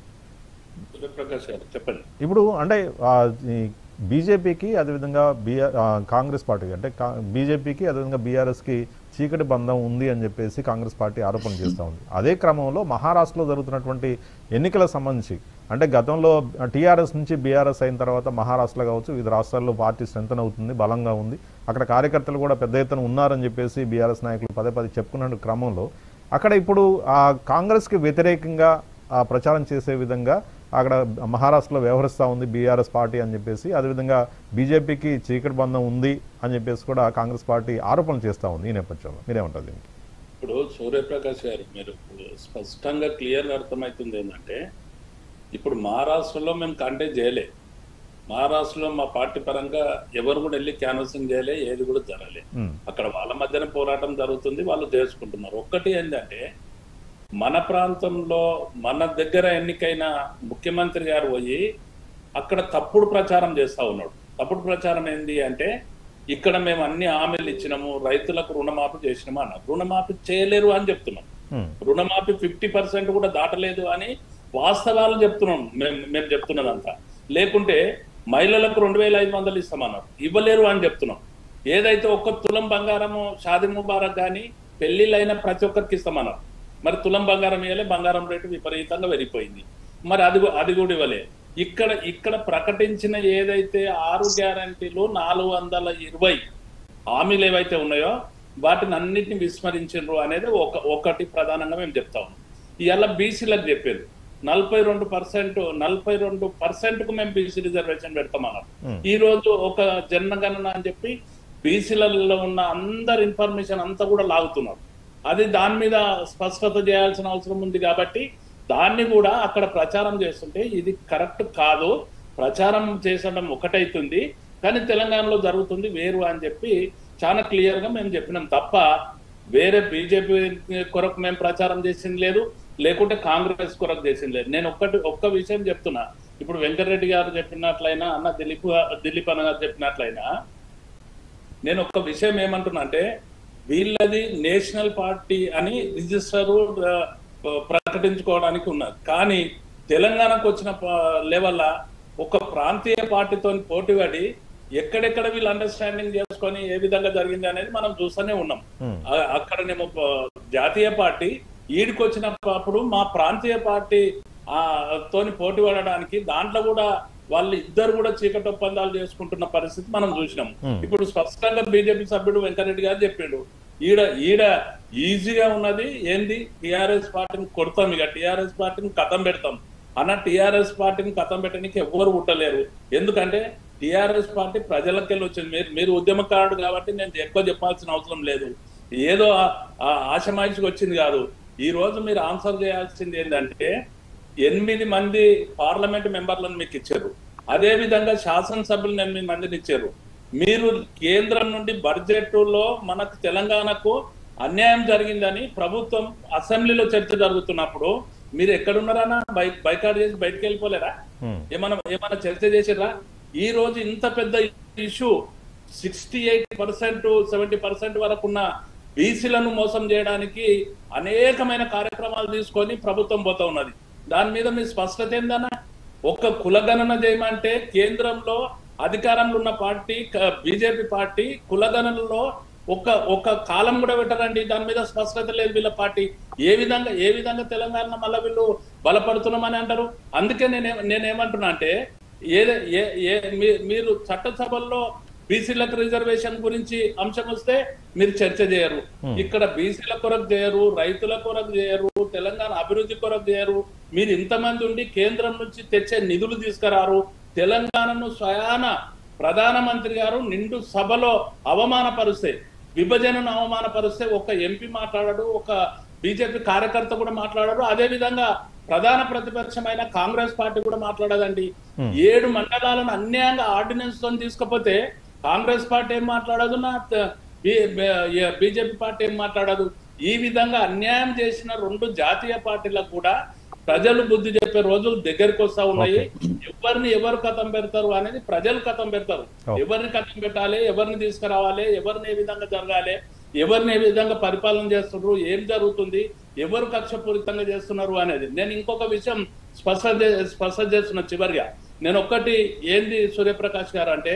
సూర్యప్రకాష్ గారు చెప్పండి ఇప్పుడు అంటే ఆ, ఈ బీజేపీకి అదేవిధంగా బీఆర్ ఆ, కాంగ్రెస్ పార్టీకి అంటే కా- బీజేపీకి అదేవిధంగా బీఆర్ఎస్కి చీకటి బంధం ఉంది అని చెప్పేసి కాంగ్రెస్ పార్టీ ఆరోపణ చేస్తూ ఉంది అదే క్రమంలో మహారాష్ట్రలో జరుగుతున్నటువంటి ఎన్నికలకు సంబంధించి అంటే గతంలో టీఆర్ఎస్ నుంచి బీఆర్ఎస్ అయిన తర్వాత మహారాష్ట్రలో కావచ్చు వివిధ రాష్ట్రాల్లో పార్టీ స్ట్రెంతన్ అవుతుంది బలంగా ఉంది అక్కడ కార్యకర్తలు కూడా పెద్ద ఎత్తున ఉన్నారని చెప్పేసి బీఆర్ఎస్ నాయకులు పదే పదే చెప్పుకున్న క్రమంలో అక్కడ ఇప్పుడు ఆ కాంగ్రెస్కి వ్యతిరేకంగా ఆ ప్రచారం చేసే విధంగా అక్కడ మహారాష్ట్రలో వ్యవహరిస్తూ ఉంది బీఆర్ఎస్ పార్టీ అని చెప్పేసి అదేవిధంగా బీజేపీకి చీకటి బంధం ఉంది అని చెప్పేసి కూడా కాంగ్రెస్ పార్టీ ఆరోపణలు చేస్తూ ఉంది ఈ నేపథ్యంలో మీరేమంటారు దీనికి ఇప్పుడు సూర్యప్రకాష్ గారు మీరు స్పష్టంగా క్లియర్గా అర్థమవుతుంది ఏంటంటే ఇప్పుడు మహారాష్ట్రలో మేము కంటెస్ట్ చేయలే మహారాష్ట్రలో మా పార్టీ పరంగా ఎవరు కూడా వెళ్ళి క్యాన్వసింగ్ చేయలే ఏది కూడా జరగలే ఉమ్, అక్కడ వాళ్ళ మధ్యన పోరాటం జరుగుతుంది వాళ్ళు చేసుకుంటున్నారు ఒక్కటి ఏంటంటే మన ప్రాంతంలో మన దగ్గర ఎన్నికైన ముఖ్యమంత్రి గారు పోయి అక్కడ తప్పుడు ప్రచారం చేస్తా ఉన్నాడు తప్పుడు ప్రచారం ఏంది అంటే ఇక్కడ మేము అన్ని హామీలు ఇచ్చినాము రైతులకు రుణమాఫీ చేసినాము అన్నారు రుణమాఫీ చేయలేరు అని చెప్తున్నాం ఉమ్, రుణమాఫీ ఫిఫ్టీ పర్సెంట్ కూడా దాటలేదు అని వాస్తవాలు చెప్తున్నాం మేము మేము చెప్తున్నదంతా లేకుంటే మహిళలకు రెండు వేల ఐదు వందలు ఇస్తామన్నారు ఇవ్వలేరు అని చెప్తున్నాం ఏదైతే ఒక్క తులం బంగారము షాది ముబారక్ కానీ పెళ్లిళ్ళైన ప్రతి ఒక్కరికి ఇస్తామన్నారు మరి తులం బంగారం ఇవ్వలే బంగారం రేటు విపరీతంగా పెరిగిపోయింది మరి అది కూ- అది కూడా ఇవ్వలే ఇక్కడ ఇక్కడ ప్రకటించిన ఏదైతే ఆరు గ్యారంటీలు నాలుగు వందల ఇరవై హామీలు ఏవైతే ఉన్నాయో వాటిని అన్నిటిని విస్మరించారు అనేది ఒక ఒకటి ప్రధానంగా మేము చెప్తాము ఇవాళ బీసీలకు చెప్పారు నలభై రెండు పర్సెంట్ నలభై రెండు పర్సెంట్ కు మేము బీసీ రిజర్వేషన్ పెడతామన్నారు Hmm. ఈ రోజు ఒక జనగణన అని చెప్పి బీసీలలో ఉన్న అందరి ఇన్ఫర్మేషన్ అంతా కూడా లాగుతున్నారు అది దాని మీద స్పష్టత చేయాల్సిన అవసరం ఉంది కాబట్టి దాన్ని కూడా అక్కడ ప్రచారం చేస్తుంటే ఇది కరెక్ట్ కాదు ప్రచారం చేసడం ఒకటైతుంది కానీ తెలంగాణలో జరుగుతుంది వేరు అని చెప్పి చాలా క్లియర్ గా మేము చెప్పినాం తప్ప వేరే బీజేపీ కొరకు మేము ప్రచారం చేసింది లేదు లేకుంటే కాంగ్రెస్ కొరకు చేసింది లేదు నేను ఒక్కటి ఒక్క విషయం చెప్తున్నా ఇప్పుడు వెంకటరెడ్డి గారు చెప్పినట్లయినా అన్న దిలీప్ గా- దిలీప్ అన్న గారు చెప్పినట్లయినా నేను ఒక్క విషయం ఏమంటున్నా అంటే వీళ్ళది నేషనల్ పార్టీ అని రిజిస్టర్ ప్రకటించుకోవడానికి ఉన్నది కానీ తెలంగాణకు వచ్చిన లెవెల్ ఒక ప్రాంతీయ పార్టీతో పోటీపడి ఎక్కడెక్కడ వీళ్ళు అండర్స్టాండింగ్ చేసుకొని ఏ విధంగా జరిగింది అనేది మనం చూస్తూనే ఉన్నాం Hmm. ఆ- అక్కడనేమో ప- జాతీయ పార్టీ ఈడికి వచ్చినప్పుడు మా ప్రాంతీయ పార్టీ ఆ తోని పోటీ పడడానికి దాంట్లో కూడా వాళ్ళు ఇద్దరు కూడా చీకటి ఒప్పందాలు చేసుకుంటున్న పరిస్థితి మనం చూసినాం Hmm. ఇప్పుడు స్పష్టంగా బీజేపీ సభ్యుడు వెంకరెడ్డి గారు చెప్పిండు ఈడ ఈడ ఈజీగా ఉన్నది ఏంది టిఆర్ఎస్ పార్టీని కొడతాం ఇక టిఆర్ఎస్ పార్టీని కథం పెడతాం అన్న టిఆర్ఎస్ పార్టీని కథం పెట్టడానికి ఎవ్వరు పుట్టలేరు ఎందుకంటే టిఆర్ఎస్ పార్టీ ప్రజలకి వెళ్ళి వచ్చింది మీరు మీరు ఉద్యమకారుడు కాబట్టి నేను ఎక్కువ చెప్పాల్సిన అవసరం లేదు ఏదో ఆ- ఆ ఆశమాయిషికి వచ్చింది కాదు ఈ రోజు మీరు ఆన్సర్ చేయాల్సింది ఏంటంటే ఎనిమిది మంది పార్లమెంట్ మెంబర్లను మీకు ఇచ్చారు అదే విధంగా శాసనసభ్యులను ఎనిమిది మందిని ఇచ్చారు మీరు కేంద్రం నుండి బడ్జెట్ లో మనకు తెలంగాణకు అన్యాయం జరిగిందని ప్రభుత్వం అసెంబ్లీలో చర్చ జరుగుతున్నప్పుడు మీరు ఎక్కడున్నారన్నా బై బైకాట్ చేసి బయటకు వెళ్ళిపోలేరా Hmm. ఏమన్నా ఏమన్నా చర్చ చేసిర్రా ఈ రోజు ఇంత పెద్ద issue sixty eight percent seventy percent వరకు ఉన్న బీసీలను మోసం చేయడానికి అనేకమైన కార్యక్రమాలు తీసుకొని ప్రభుత్వం పోతా ఉన్నది దాని మీద మీ స్పష్టత ఏందన్నా ఒక్క కులగణన చేయమంటే కేంద్రంలో అధికారంలో ఉన్న పార్టీ బీజేపీ పార్టీ కులగణనలో ఒక ఒక కాలం కూడా పెట్టరండి దాని మీద స్పష్టత లేదు వీళ్ళ పార్టీ ఏ విధంగా ఏ విధంగా తెలంగాణ మళ్ళీ వీళ్ళు బలపడుతున్నామని అంటారు అందుకే నేనే నేనేమంటున్నా అంటే ఏదే ఏ ఏ మీ- మీరు చట్టసభల్లో బీసీలకు రిజర్వేషన్ గురించి అంశం వస్తే మీరు చర్చ చేయరు ఇక్కడ బీసీల కొరకు చేయరు రైతుల కొరకు చేయరు తెలంగాణ అభివృద్ధి కొరకు చేయరు మీరు ఇంతమంది ఉండి కేంద్రం నుంచి తెచ్చే నిధులు తీసుకురారు తెలంగాణను స్వయాన ప్రధానమంత్రి గారు నిండు సభలో అవమానపరుస్తే విభజనను అవమానపరిస్తే ఒక ఎంపీ మాట్లాడాడు ఒక బీజేపీ కార్యకర్త కూడా మాట్లాడారు అదే విధంగా ప్రధాన ప్రతిపక్షమైన కాంగ్రెస్ పార్టీ కూడా మాట్లాడదండి ఏడు మండలాలను అన్యాయంగా ఆర్డినెన్స్ తో తీసుకపోతే కాంగ్రెస్ పార్టీ ఏం మాట్లాడదు నా త- బి- బి- బీజేపీ పార్టీ ఏం మాట్లాడదు ఈ విధంగా అన్యాయం చేసిన రెండు జాతీయ పార్టీలకు కూడా ప్రజలు బుద్ధి చెప్పే రోజులు దగ్గరికి వస్తా ఉన్నాయి ఎవరిని ఎవరు కథం పెడతారు అనేది ప్రజలు కథం పెడతారు Okay. ఎవరిని కథం పెట్టాలి ఎవరిని తీసుకురావాలి ఎవరిని ఏ విధంగా జరగాలి ఎవరిని ఏ విధంగా పరిపాలన చేస్తున్నారు ఏం జరుగుతుంది ఎవరు కక్షపూరితంగా చేస్తున్నారు అనేది నేను ఇంకొక విషయం స్పష్ట చే- స్పష్టం చేస్తున్నా చివరిగా నేను ఒక్కటి ఏంది సూర్యప్రకాష్ గారు అంటే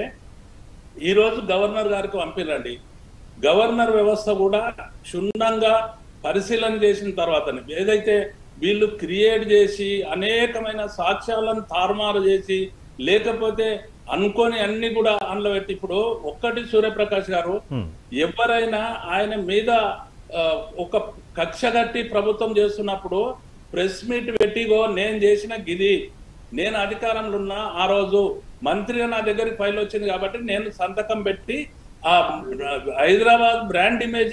ఈ రోజు గవర్నర్ గారికి పంపిరండి గవర్నర్ వ్యవస్థ కూడా క్షుణ్ణంగా పరిశీలన చేసిన తర్వాత ఏదైతే వీళ్ళు క్రియేట్ చేసి అనేకమైన సాక్ష్యాలను తారుమారు చేసి లేకపోతే అనుకోని అన్ని కూడా అందులో పెట్టి ఇప్పుడు ఒక్కటి సూర్యప్రకాష్ గారు Hmm. ఎవరైనా ఆయన మీద ఆ, ఒక కక్ష కట్టి ప్రభుత్వం చేస్తున్నప్పుడు ప్రెస్ మీట్ పెట్టిగో నేను చేసిన గిది నేను అధికారంలో ఉన్న ఆ రోజు మంత్రిగా నా దగ్గరికి ఫైల్ వచ్చింది కాబట్టి నేను సంతకం పెట్టి ఆ హైదరాబాద్ బ్రాండ్ ఇమేజ్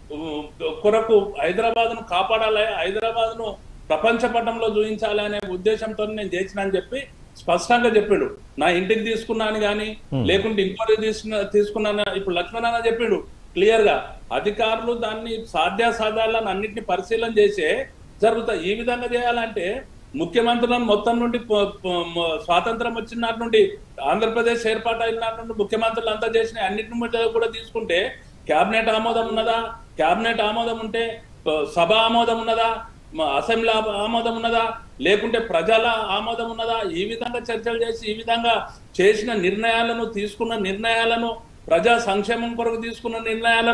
కొరకు హైదరాబాద్ ను కాపాడాలి హైదరాబాద్ ను ప్రపంచ పటంలో చూపించాలి అనే ఉద్దేశంతో నేను చేసిన అని చెప్పి స్పష్టంగా చెప్పాడు నా ఇంటికి తీసుకున్నాను కానీ లేకుంటే ఇంకోటి తీసుకున్న తీసుకున్నాను ఇప్పుడు లక్ష్మణ చెప్పాడు క్లియర్ గా అధికారులు దాన్ని సాధ్యాసాధ్యాలను అన్నింటిని పరిశీలన చేసే జరుగుతాయి ఈ విధంగా చేయాలంటే ముఖ్యమంత్రులను మొత్తం నుండి ప- ప- మ- స్వాతంత్రం వచ్చిన నాటి నుండి ఆంధ్రప్రదేశ్ ఏర్పాటు అయిన నాటి నుండి ముఖ్యమంత్రులు అంతా చేసిన అన్నింటిని మీద కూడా తీసుకుంటే కేబినెట్ ఆమోదం ఉన్నదా కేబినెట్ ఆమోదం ఉంటే ప- సభ ఆమోదం ఉన్నదా మ- అసెంబ్లీ ఆ- ఆమోదం ఉన్నదా లేకుంటే ప్రజల ఆమోదం ఉన్నదా ఈ విధంగా చర్చలు చేసి ఈ విధంగా చేసిన నిర్ణయాలను తీసుకున్న నిర్ణయాలను ప్రజా సంక్షేమం కొరకు తీసుకున్న నిర్ణయాలను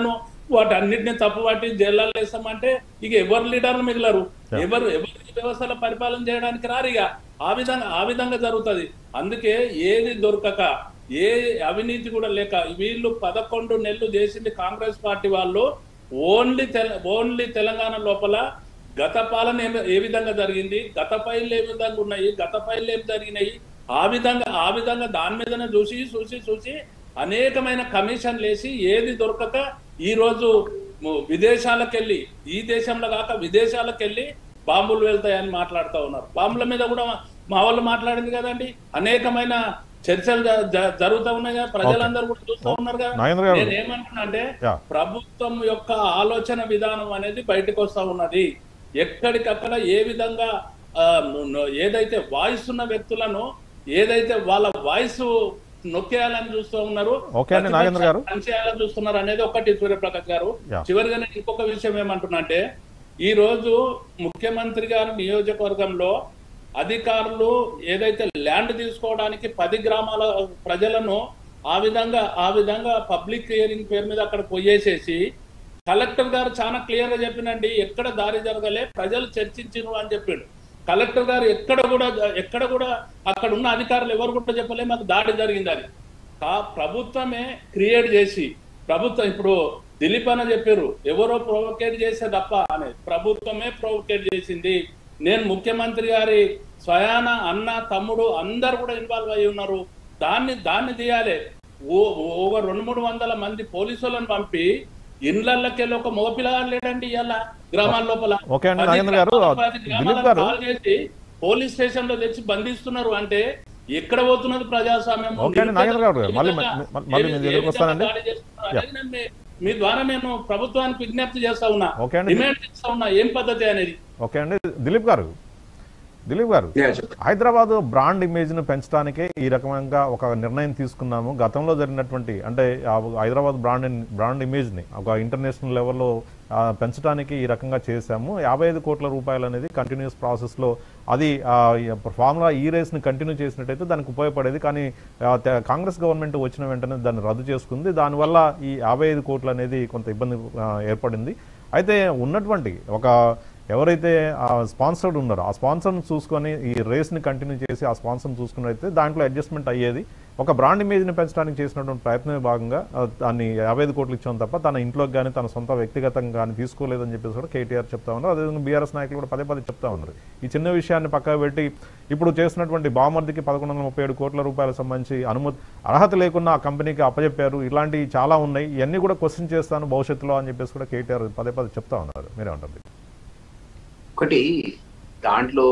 వాటన్నిటిని తప్పుపట్టి జైల్లో వేస్తామంటే ఇక ఎవరు లీడర్లు మిగిలరు ఎవరు ఎవరు ఈ వ్యవస్థలో పరిపాలన చేయడానికి రారు ఇక ఆ విధంగా ఆ విధంగా జరుగుతది అందుకే ఏది దొరకక ఏ అవినీతి కూడా లేక వీళ్ళు పదకొండు నెలలు చేసింది కాంగ్రెస్ పార్టీ వాళ్ళు ఓన్లీ తెల ఓన్లీ తెలంగాణ లోపల గత పాలన ఏ- ఏ విధంగా జరిగింది గత ఫైళ్ళు ఏ విధంగా ఉన్నాయి గత ఫైళ్ళు ఏం జరిగినాయి ఆ విధంగా ఆ విధంగా దాని మీదనే చూసి చూసి చూసి అనేకమైన కమిషన్లు వేసి ఏది దొరకక ఈ రోజు ము- విదేశాలకు వెళ్ళి ఈ దేశంలో కాక విదేశాలకు వెళ్ళి బాంబులు వెళ్తాయని మాట్లాడుతూ ఉన్నారు బాంబుల మీద కూడా మా- మా వాళ్ళు మాట్లాడింది కదండి అనేకమైన చర్చలు జ- జ- జరుగుతూ ఉన్నాయి కదా ప్రజలందరూ కూడా చూస్తూ ఉన్నారు కదా నాగేంద్ర గారు. నేను ఏమంటున్నా అంటే Yeah. ప్రభుత్వం యొక్క ఆలోచన విధానం అనేది బయటకు వస్తా ఉన్నది ఎక్కడికక్కడ ఏ విధంగా ఆ, ను- ను- ఏదైతే వాయిస్ ఉన్న వ్యక్తులను ఏదైతే వాళ్ళ వాయిస్ నొక్కేయాలని చూస్తూ ఉన్నారు ఓకే అండి, నాగేంద్ర గారు. పనిచేయాలని చూస్తున్నారు అనేది ఒకటి సూర్యప్రకాష్ గారు Yeah. చివరిగా నేను ఇంకొక విషయం ఏమంటున్నా అంటే ఈ రోజు ముఖ్యమంత్రి గారి నియోజకవర్గంలో అధికారులు ఏదైతే ల్యాండ్ తీసుకోవడానికి పది గ్రామాల ప్రజలను ఆ విధంగా ఆ విధంగా పబ్లిక్ హియరింగ్ పేరు మీద అక్కడ పోయేసేసి కలెక్టర్ గారు చాలా క్లియర్ గా చెప్పినండి ఎక్కడ దారి జరగలే ప్రజలు చర్చించరు అని చెప్పిండు కలెక్టర్ గారు ఎక్కడ కూడా ఎక్కడ కూడా అక్కడ ఉన్న అధికారులు ఎవరు కూడా చెప్పలే మాకు దాడి జరిగింది అది కా ప్రభుత్వమే క్రియేట్ చేసి ప్రభుత్వం ఇప్పుడు దిలీప్ అని చెప్పారు ఎవరో ప్రొవోకేట్ చేసే తప్ప అని ప్రభుత్వమే ప్రొవోకేట్ చేసింది నేను ముఖ్యమంత్రి గారి స్వయాన అన్న తమ్ముడు అందరు కూడా ఇన్వాల్వ్ అయి ఉన్నారు దాన్ని దాన్ని తీయాలి ఓ ఓ రెండు మూడు వందల మంది పోలీసులను పంపి ఇండ్లకెళ్ళి ఒక మోపిల్లగాడు లేడండి ఇవాళ గ్రామాల లోపల ఓకే అండి, పది నాగేంద్ర గారు, గ్రామాల, పది దిలీప్ గ్రామాలకు గారు. కాల్ చేసి పోలీస్ స్టేషన్ లో తెచ్చి బంధిస్తున్నారు అంటే ఎక్కడ పోతున్నది ప్రజాస్వామ్యం ఓకే అండి, నాగేంద్ర గారు, ఏ మళ్ళీ- విధంగా- మళ్ళీ- మళ్ళీ మీ ఏ దగ్గరికి విధంగా వస్తానండి. దాడి చేస్తున్నారు అనేది నేను మీ- మీ ద్వారా నేను ప్రభుత్వానికి విజ్ఞప్తి చేస్తా ఉన్నా ఓకే అండి. డిమాండ్ చేస్తా ఉన్నా ఏం పద్ధతి అనేది ఓకే అండి దిలీప్ గారు దిలీప్ గారు Yeah, చెప్పండి. హైదరాబాద్ బ్రాండ్ ఇమేజ్ను పెంచడానికే ఈ రకంగా ఒక నిర్ణయం తీసుకున్నాము గతంలో జరిగినటువంటి అంటే ఆ హైదరాబాద్ బ్రాండ్ బ్రాండ్ ఇమేజ్ని ఒక ఇంటర్నేషనల్ లెవెల్లో ఆ, పెంచడానికి ఈ రకంగా చేశాము యాభై ఐదు కోట్ల రూపాయలు అనేది కంటిన్యూస్ ప్రాసెస్లో అది ఆ, ఈ ఫార్ములా ఈ రేస్ని కంటిన్యూ చేసినట్టయితే దానికి ఉపయోగపడేది కానీ ఆ, తే- కాంగ్రెస్ గవర్నమెంట్ వచ్చిన వెంటనే దాన్ని రద్దు చేసుకుంది దానివల్ల ఈ యాభై ఐదు కోట్లు అనేది కొంత ఇబ్బంది ఆ, ఏర్పడింది అయితే ఉన్నటువంటి ఒక ఎవరైతే ఆ స్పాన్సర్డ్ ఉన్నారో ఆ స్పాన్సర్ని చూసుకొని ఈ రేస్ని కంటిన్యూ చేసి ఆ స్పాన్సర్ని చూసుకున్నట్టయితే దాంట్లో అడ్జస్ట్మెంట్ అయ్యేది ఒక బ్రాండ్ ఇమేజ్ని పెంచడానికి చేసినటువంటి ప్రయత్నమే భాగంగా ఆ, దాన్ని యాభై ఐదు కోట్లు ఇచ్చాం తప్ప తన ఇంట్లోకి కానీ తన సొంత వ్యక్తిగతంగా కానీ తీసుకోలేదని చెప్పేసి కూడా కేటీఆర్ చెప్తా ఉన్నారు అదేవిధంగా బీఆర్ఎస్ నాయకులు కూడా పదే పదే చెప్తా ఉన్నారు ఈ చిన్న విషయాన్ని పక్కన పెట్టి ఇప్పుడు చేసినటువంటి బామర్దికి పదకొండు వందల ముప్పై ఏడు కోట్ల రూపాయలకు సంబంధించి అనుమతి అర్హత లేకుండా ఆ కంపెనీకి అప్పచెప్పారు ఇలాంటివి చాలా ఉన్నాయి ఇవన్నీ కూడా క్వశ్చన్ చేస్తాను భవిష్యత్తులో అని చెప్పేసి కూడా కేటీఆర్ పదే పదే చెప్తా ఉన్నారు మీరేమంటారు ఒకటి దాంట్లో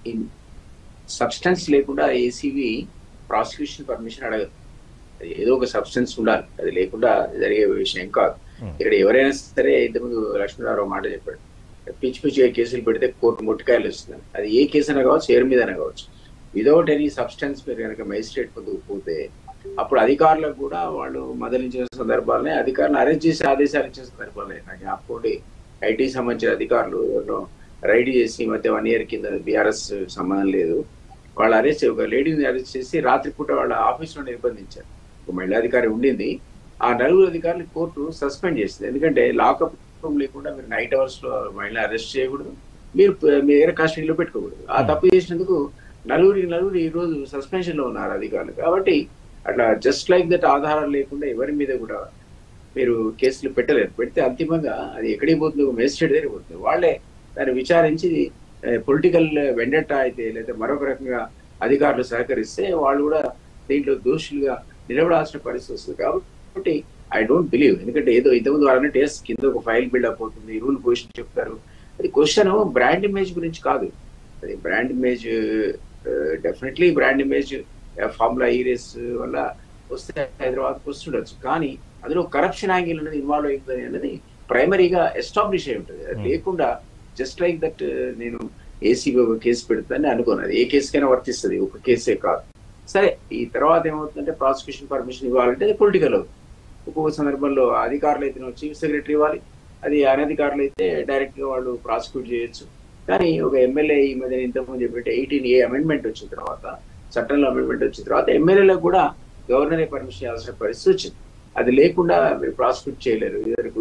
సబ్స్టెన్స్ లేకుండా ఏసీబీ ప్రాసిక్యూషన్ పర్మిషన్ అడగదు అది ఏదో ఒక సబ్స్టెన్స్ ఉండాలి అది లేకుండా జరిగే విషయం కాదు Hmm. ఇక్కడ ఎవరైనా సరే ఇంతకుముందు లక్ష్మీనారావు మాట చెప్పాడు పిచ్చి పిచ్చిగా కేసులు పెడితే కోర్టు ముట్టికాయలు వస్తుంది అది ఏ కేసు అయినా కావచ్చు ఎవరి మీద అయినా కావచ్చు వితౌట్ ఎనీ సబ్స్టెన్స్ మీరు కనుక మెజిస్ట్రేట్ ముందుకు పోతే అప్పుడు అధికారులకు కూడా వాళ్ళు మదలించిన సందర్భాలనే అధికారులను అరెస్ట్ చేసి ఆదేశాలు ఇచ్చిన సందర్భాలే నాకు జ్ఞాపకండి ఐటీ సంబంధించిన అధికారులు ఎవరినో రైడ్ చేసి ఈ మధ్య వన్ ఇయర్ కింద బీఆర్ఎస్ సంబంధం లేదు వాళ్ళు అరెస్ట్ ఒక లేడీని అరెస్ట్ చేసి రాత్రిపూట వాళ్ళ ఆఫీస్లో నిర్బంధించారు ఒక మహిళా అధికారి ఉండింది ఆ నలుగురు అధికారులు కోర్టు సస్పెండ్ చేసింది ఎందుకంటే లాకప్ రూమ్ లేకుండా మీరు నైట్ అవర్స్ లో మహిళ అరెస్ట్ చేయకూడదు మీరు ప- మీ దగ్గర కస్టడీలో పెట్టుకోకూడదు ఆ తప్పు చేసినందుకు నలుగురికి నలుగురు ఈ రోజు సస్పెన్షన్ లో ఉన్నారు అధికారులు కాబట్టి అట్లా జస్ట్ లైక్ దట్ ఆధారాలు లేకుండా ఎవరి మీద కూడా మీరు కేసులు పెట్టలేరు పెడితే అంతిమంగా అది ఎక్కడికి పోతుందో మేజిస్ట్రేట్ దగ్గర పోతుంది వాళ్ళే దాన్ని విచారించి పొలిటికల్ వెండట అయితే లేదా మరొక రకంగా అధికారులు సహకరిస్తే వాళ్ళు కూడా దీంట్లో దోషులుగా నిలబడాల్సిన పరిస్థితి వస్తుంది కాబట్టి ఐ డోంట్ బిలీవ్ ఎందుకంటే ఏదో ఇంతకుముందు వాళ్ళని టేస్ట్ కింద ఒక ఫైల్ బిల్డప్ అవుతుంది రూల్ పొజిషన్ చెప్తారు అది క్వశ్చన్ బ్రాండ్ ఇమేజ్ గురించి కాదు అది brand image definitely brand image formula ఈ రేస్ వల్ల వస్తే హైదరాబాద్కి వస్తుండొచ్చు కానీ అందులో కరప్షన్ యాంగిల్ అనేది ఇన్వాల్వ్ అవుతుంది అనేది ప్రైమరీగా ఎస్టాబ్లిష్ అయి ఉంటుంది అది Hmm. లేకుండా జస్ట్ లైక్ దట్ నేను ఏసీబీ ఒక కేసు పెడుతుందని అనుకోను అది ఏ కేసుకైనా వర్తిస్తుంది ఒక కేసే కాదు సరే ఈ తర్వాత ఏమవుతుందంటే ప్రాసిక్యూషన్ పర్మిషన్ ఇవ్వాలంటే అది పొలిటికల్ అవుతుంది ఒక్కొక్క సందర్భంలో అధికారులు అయితే చీఫ్ సెక్రటరీ ఇవ్వాలి అది అనధికారులు అయితే డైరెక్ట్ గా వాళ్ళు ప్రాసిక్యూట్ చేయొచ్చు కానీ ఒక ఎమ్మెల్యే ఈ మధ్య ఇంతకుముందు చెప్పినట్టు ఎయిటీన్ ఏ అమెండ్మెంట్ వచ్చిన తర్వాత చట్టంలో అమెండ్మెంట్ వచ్చిన తర్వాత ఎమ్మెల్యేలకు కూడా గవర్నరే పర్మిషన్ ఇవ్వాల్సిన పరిస్థితి వచ్చింది అది లేకుండా మీరు ప్రాసిక్యూట్ చేయలేరు ఇద్దరు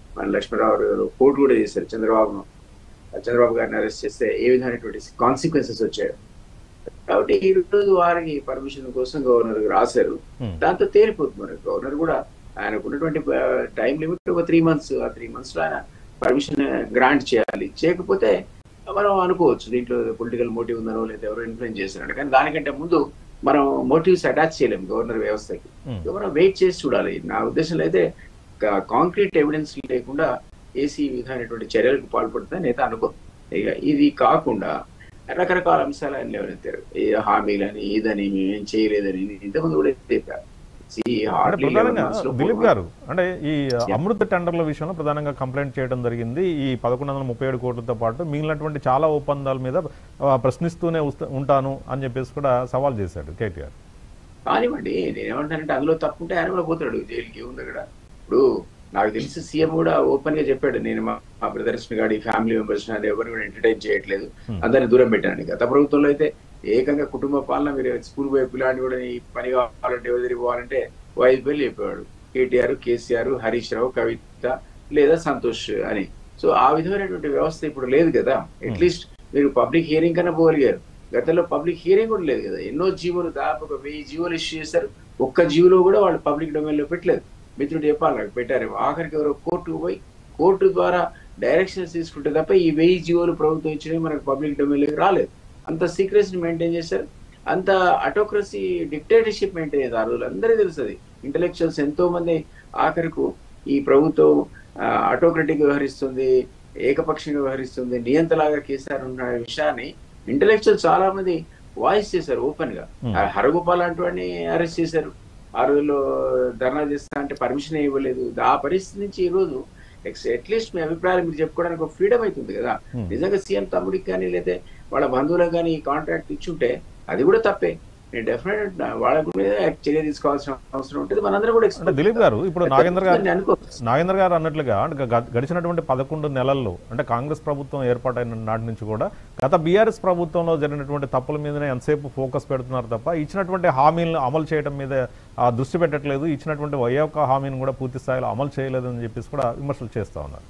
మన లక్ష్మణరావు గారు కోర్టు కూడా చేశారు చంద్రబాబును చంద్రబాబు గారిని అరెస్ట్ చేస్తే ఏ విధమైనటువంటి కాన్సిక్వెన్సెస్ వచ్చాయో కాబట్టి ఈ రోజు వారికి పర్మిషన్ కోసం గవర్నర్ రాశారు Hmm. దాంతో తేలిపోతుంది మరి గవర్నర్ కూడా ఆయనకు ఉన్నటువంటి టైం లిమిట్ ఒక త్రీ మంత్స్ ఆ త్రీ మంత్స్ లో ఆయన పర్మిషన్ గ్రాంట్ చేయాలి చేయకపోతే మనం అనుకోవచ్చు దీంట్లో పొలిటికల్ మోటివ్ ఉందనో లేదా ఎవరో ఇన్ఫ్లుయెన్స్ చేస్తున్నాడు కానీ దానికంటే ముందు మనం మోటివ్స్ అటాచ్ చేయలేము గవర్నర్ వ్యవస్థకి Hmm. ఇక మనం వెయిట్ చేసి చూడాలి నా ఉద్దేశంలో అయితే కాంక్రీట్ ఎవిడెన్స్ లేకుండా ఏసీ విధమైనటువంటి చర్యలకు పాల్పడుతుందని అయితే అనుకో ఇక ఇది కాకుండా రకరకాల అంశాలు ఆయన లేవనెత్తారు ఈ హామీలని ఇదని మేమేం చేయలేదని ఇంతకుముందు కూడా చెప్పారు See, అంటే hardly eleven ప్రధానంగా months లో దిలీప్ గారు అంటే ఈ Yeah. అమృత టెండర్ల విషయంలో ప్రధానంగా కంప్లైంట్ చేయడం జరిగింది ఈ పదకొండు వందల ముప్పై ఏడు కోట్లతో పాటు మిగిలినటువంటి చాలా ఒప్పందాల మీద ఆ, ప్రశ్నిస్తూనే ఉస్త- ఉంటాను అని చెప్పేసి కూడా సవాల్ చేశాడు కేటీఆర్ కానివ్వండి నేనేమంటానంటే అందులో తప్పుంటే ఆయన కూడా పోతాడు జైలుకి ఉంది అక్కడ ఇప్పుడు నాకు తెలిసి సీఎం కూడా ఓపెన్ గా చెప్పాడు నేను మా మా బ్రదర్స్ గాడి ఫ్యామిలీ మెంబర్స్ ఎవరిని కూడా ఎంటర్టైన్ చేయట్లేదు Hmm. అందరిని దూరం పెట్టాను గత ప్రభుత్వంలో అయితే ఏకంగా కుటుంబ పాలన మీరు స్కూల్ పోయే పిల్లాడిని కూడా ఈ పని కావాలంటే ఎవరి దగ్గరికి పోవాలంటే ఓ ఐదు పేర్లు చెప్పేవాడు కేటీఆర్ కేసీఆర్ హరీష్ రావు కవిత లేదా సంతోష్ అని సో ఆ విధమైనటువంటి వ్యవస్థ ఇప్పుడు లేదు కదా అట్లీస్ట్ మీరు పబ్లిక్ హియరింగ్ కన్నా పోగలిగారు గతంలో పబ్లిక్ హియరింగ్ కూడా లేదు కదా ఎన్నో జీవోలు దాదాపు ఒక వెయ్యి జీవోలు ఇష్యూ చేశారు ఒక్క జీవోలో కూడా వాళ్ళు పబ్లిక్ డొమైన్ లో పెట్టలేదు మిత్రుడు చెప్పాలి నాకు పెట్టారు ఆఖరికి ఎవరో కోర్టుకు పోయి కోర్టు ద్వారా డైరెక్షన్స్ తీసుకుంటే తప్ప ఈ వెయ్యి జీవోలు ప్రభుత్వం ఇచ్చినవి మనకు పబ్లిక్ డొమైన్ లోకి రాలేదు అంత సీక్రెట్స్ మెయింటైన్ చేశారు అంత అటోక్రసీ డిక్టేటర్షిప్ మెయింటైన్ చేశారు ఆ రోజులు అందరికీ తెలుస్తుంది ఇంటలెక్చువల్స్ ఎంతో మంది ఆఖరికు ఈ ప్రభుత్వం అటోక్రటిక్ వ్యవహరిస్తుంది ఏకపక్షంగా వ్యవహరిస్తుంది నియంతలాగా కేసీఆర్ ఉన్న విషయాన్ని ఇంటలెక్చువల్ చాలా మంది వాయిస్ చేశారు ఓపెన్ గా Hmm. ఆ హరగోపాల్ అటువంటి అరెస్ట్ చేశారు ఆ రోజుల్లో ధర్నా చేస్తా అంటే పర్మిషన్ ఇవ్వలేదు ఆ పరిస్థితి నుంచి ఈ రోజు అట్లీస్ట్ మీ అభిప్రాయాలు మీరు చెప్పుకోవడానికి ఒక ఫ్రీడమ్ అవుతుంది కదా Hmm. నిజంగా సీఎం తమ్ముడికి కానీ లేదా వాళ్ళ బంధువులకు కానీ ఈ కాంట్రాక్ట్ ఇచ్చుంటే అది కూడా తప్పే నేను డెఫినెట్ వాళ్ళ మీద చర్య తీసుకోవాల్సిన అవసరం ఉంటుంది మనందరం కూడా అంటే expect దిలీప్ గారు ఇప్పుడు నాగేంద్ర గారు నేను అనుకోవచ్చు నాగేంద్ర గారు అన్నట్లుగా అంటే గ- గడిచినటువంటి పదకొండు నెలల్లో అంటే కాంగ్రెస్ ప్రభుత్వం ఏర్పాటైన నాటి నుంచి కూడా గత బీఆర్ఎస్ ప్రభుత్వంలో జరిగినటువంటి తప్పుల మీదనే ఎంతసేపు ఫోకస్ పెడుతున్నారు తప్ప ఇచ్చినటువంటి హామీలను అమలు చేయడం మీద ఆ, దృష్టి పెట్టట్లేదు ఇచ్చినటువంటి ఏ ఒక్క హామీని కూడా పూర్తి స్థాయిలో అమలు చేయలేదు అని చెప్పేసి కూడా విమర్శలు చేస్తా ఉన్నారు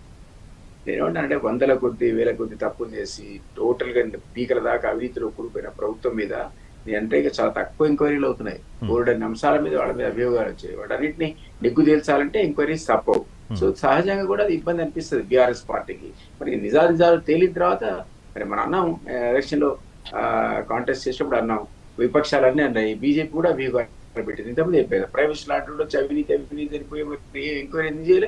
నేనేమంటానంటే వందల కొద్ది వేల కొద్ది తప్పులు చేసి టోటల్ గా పీకల దాకా అవినీతిలో కూలిపోయిన ప్రభుత్వం మీద అంటే ఇక చాలా తక్కువ ఎంక్వైరీలు అవుతున్నాయి మూడన్ని అంశాల మీద వాళ్ళ మీద అభియోగాలు వచ్చాయి వాటన్నిటిని నిగ్గు తేల్చాలంటే ఎంక్వైరీస్ తప్పవు సో సహజంగా కూడా అది ఇబ్బంది అనిపిస్తుంది బీఆర్ఎస్ పార్టీకి మరి నిజాలు నిజాలు తేలిన తర్వాత మరి మనం అన్నాం ఎలక్షన్ లో కాంటెస్ట్ చేసినప్పుడు అన్నాం విపక్షాలన్నీ అన్నాయి బీజేపీ కూడా అభియోగాలు పెట్టింది ఇంతకుముందు చెప్పారు ప్రైవేట్ లాంటి వచ్చి అవినీతి అవినీతి అనిపోయి మరి ఎంక్వైరీ ఎందుకు చేయలే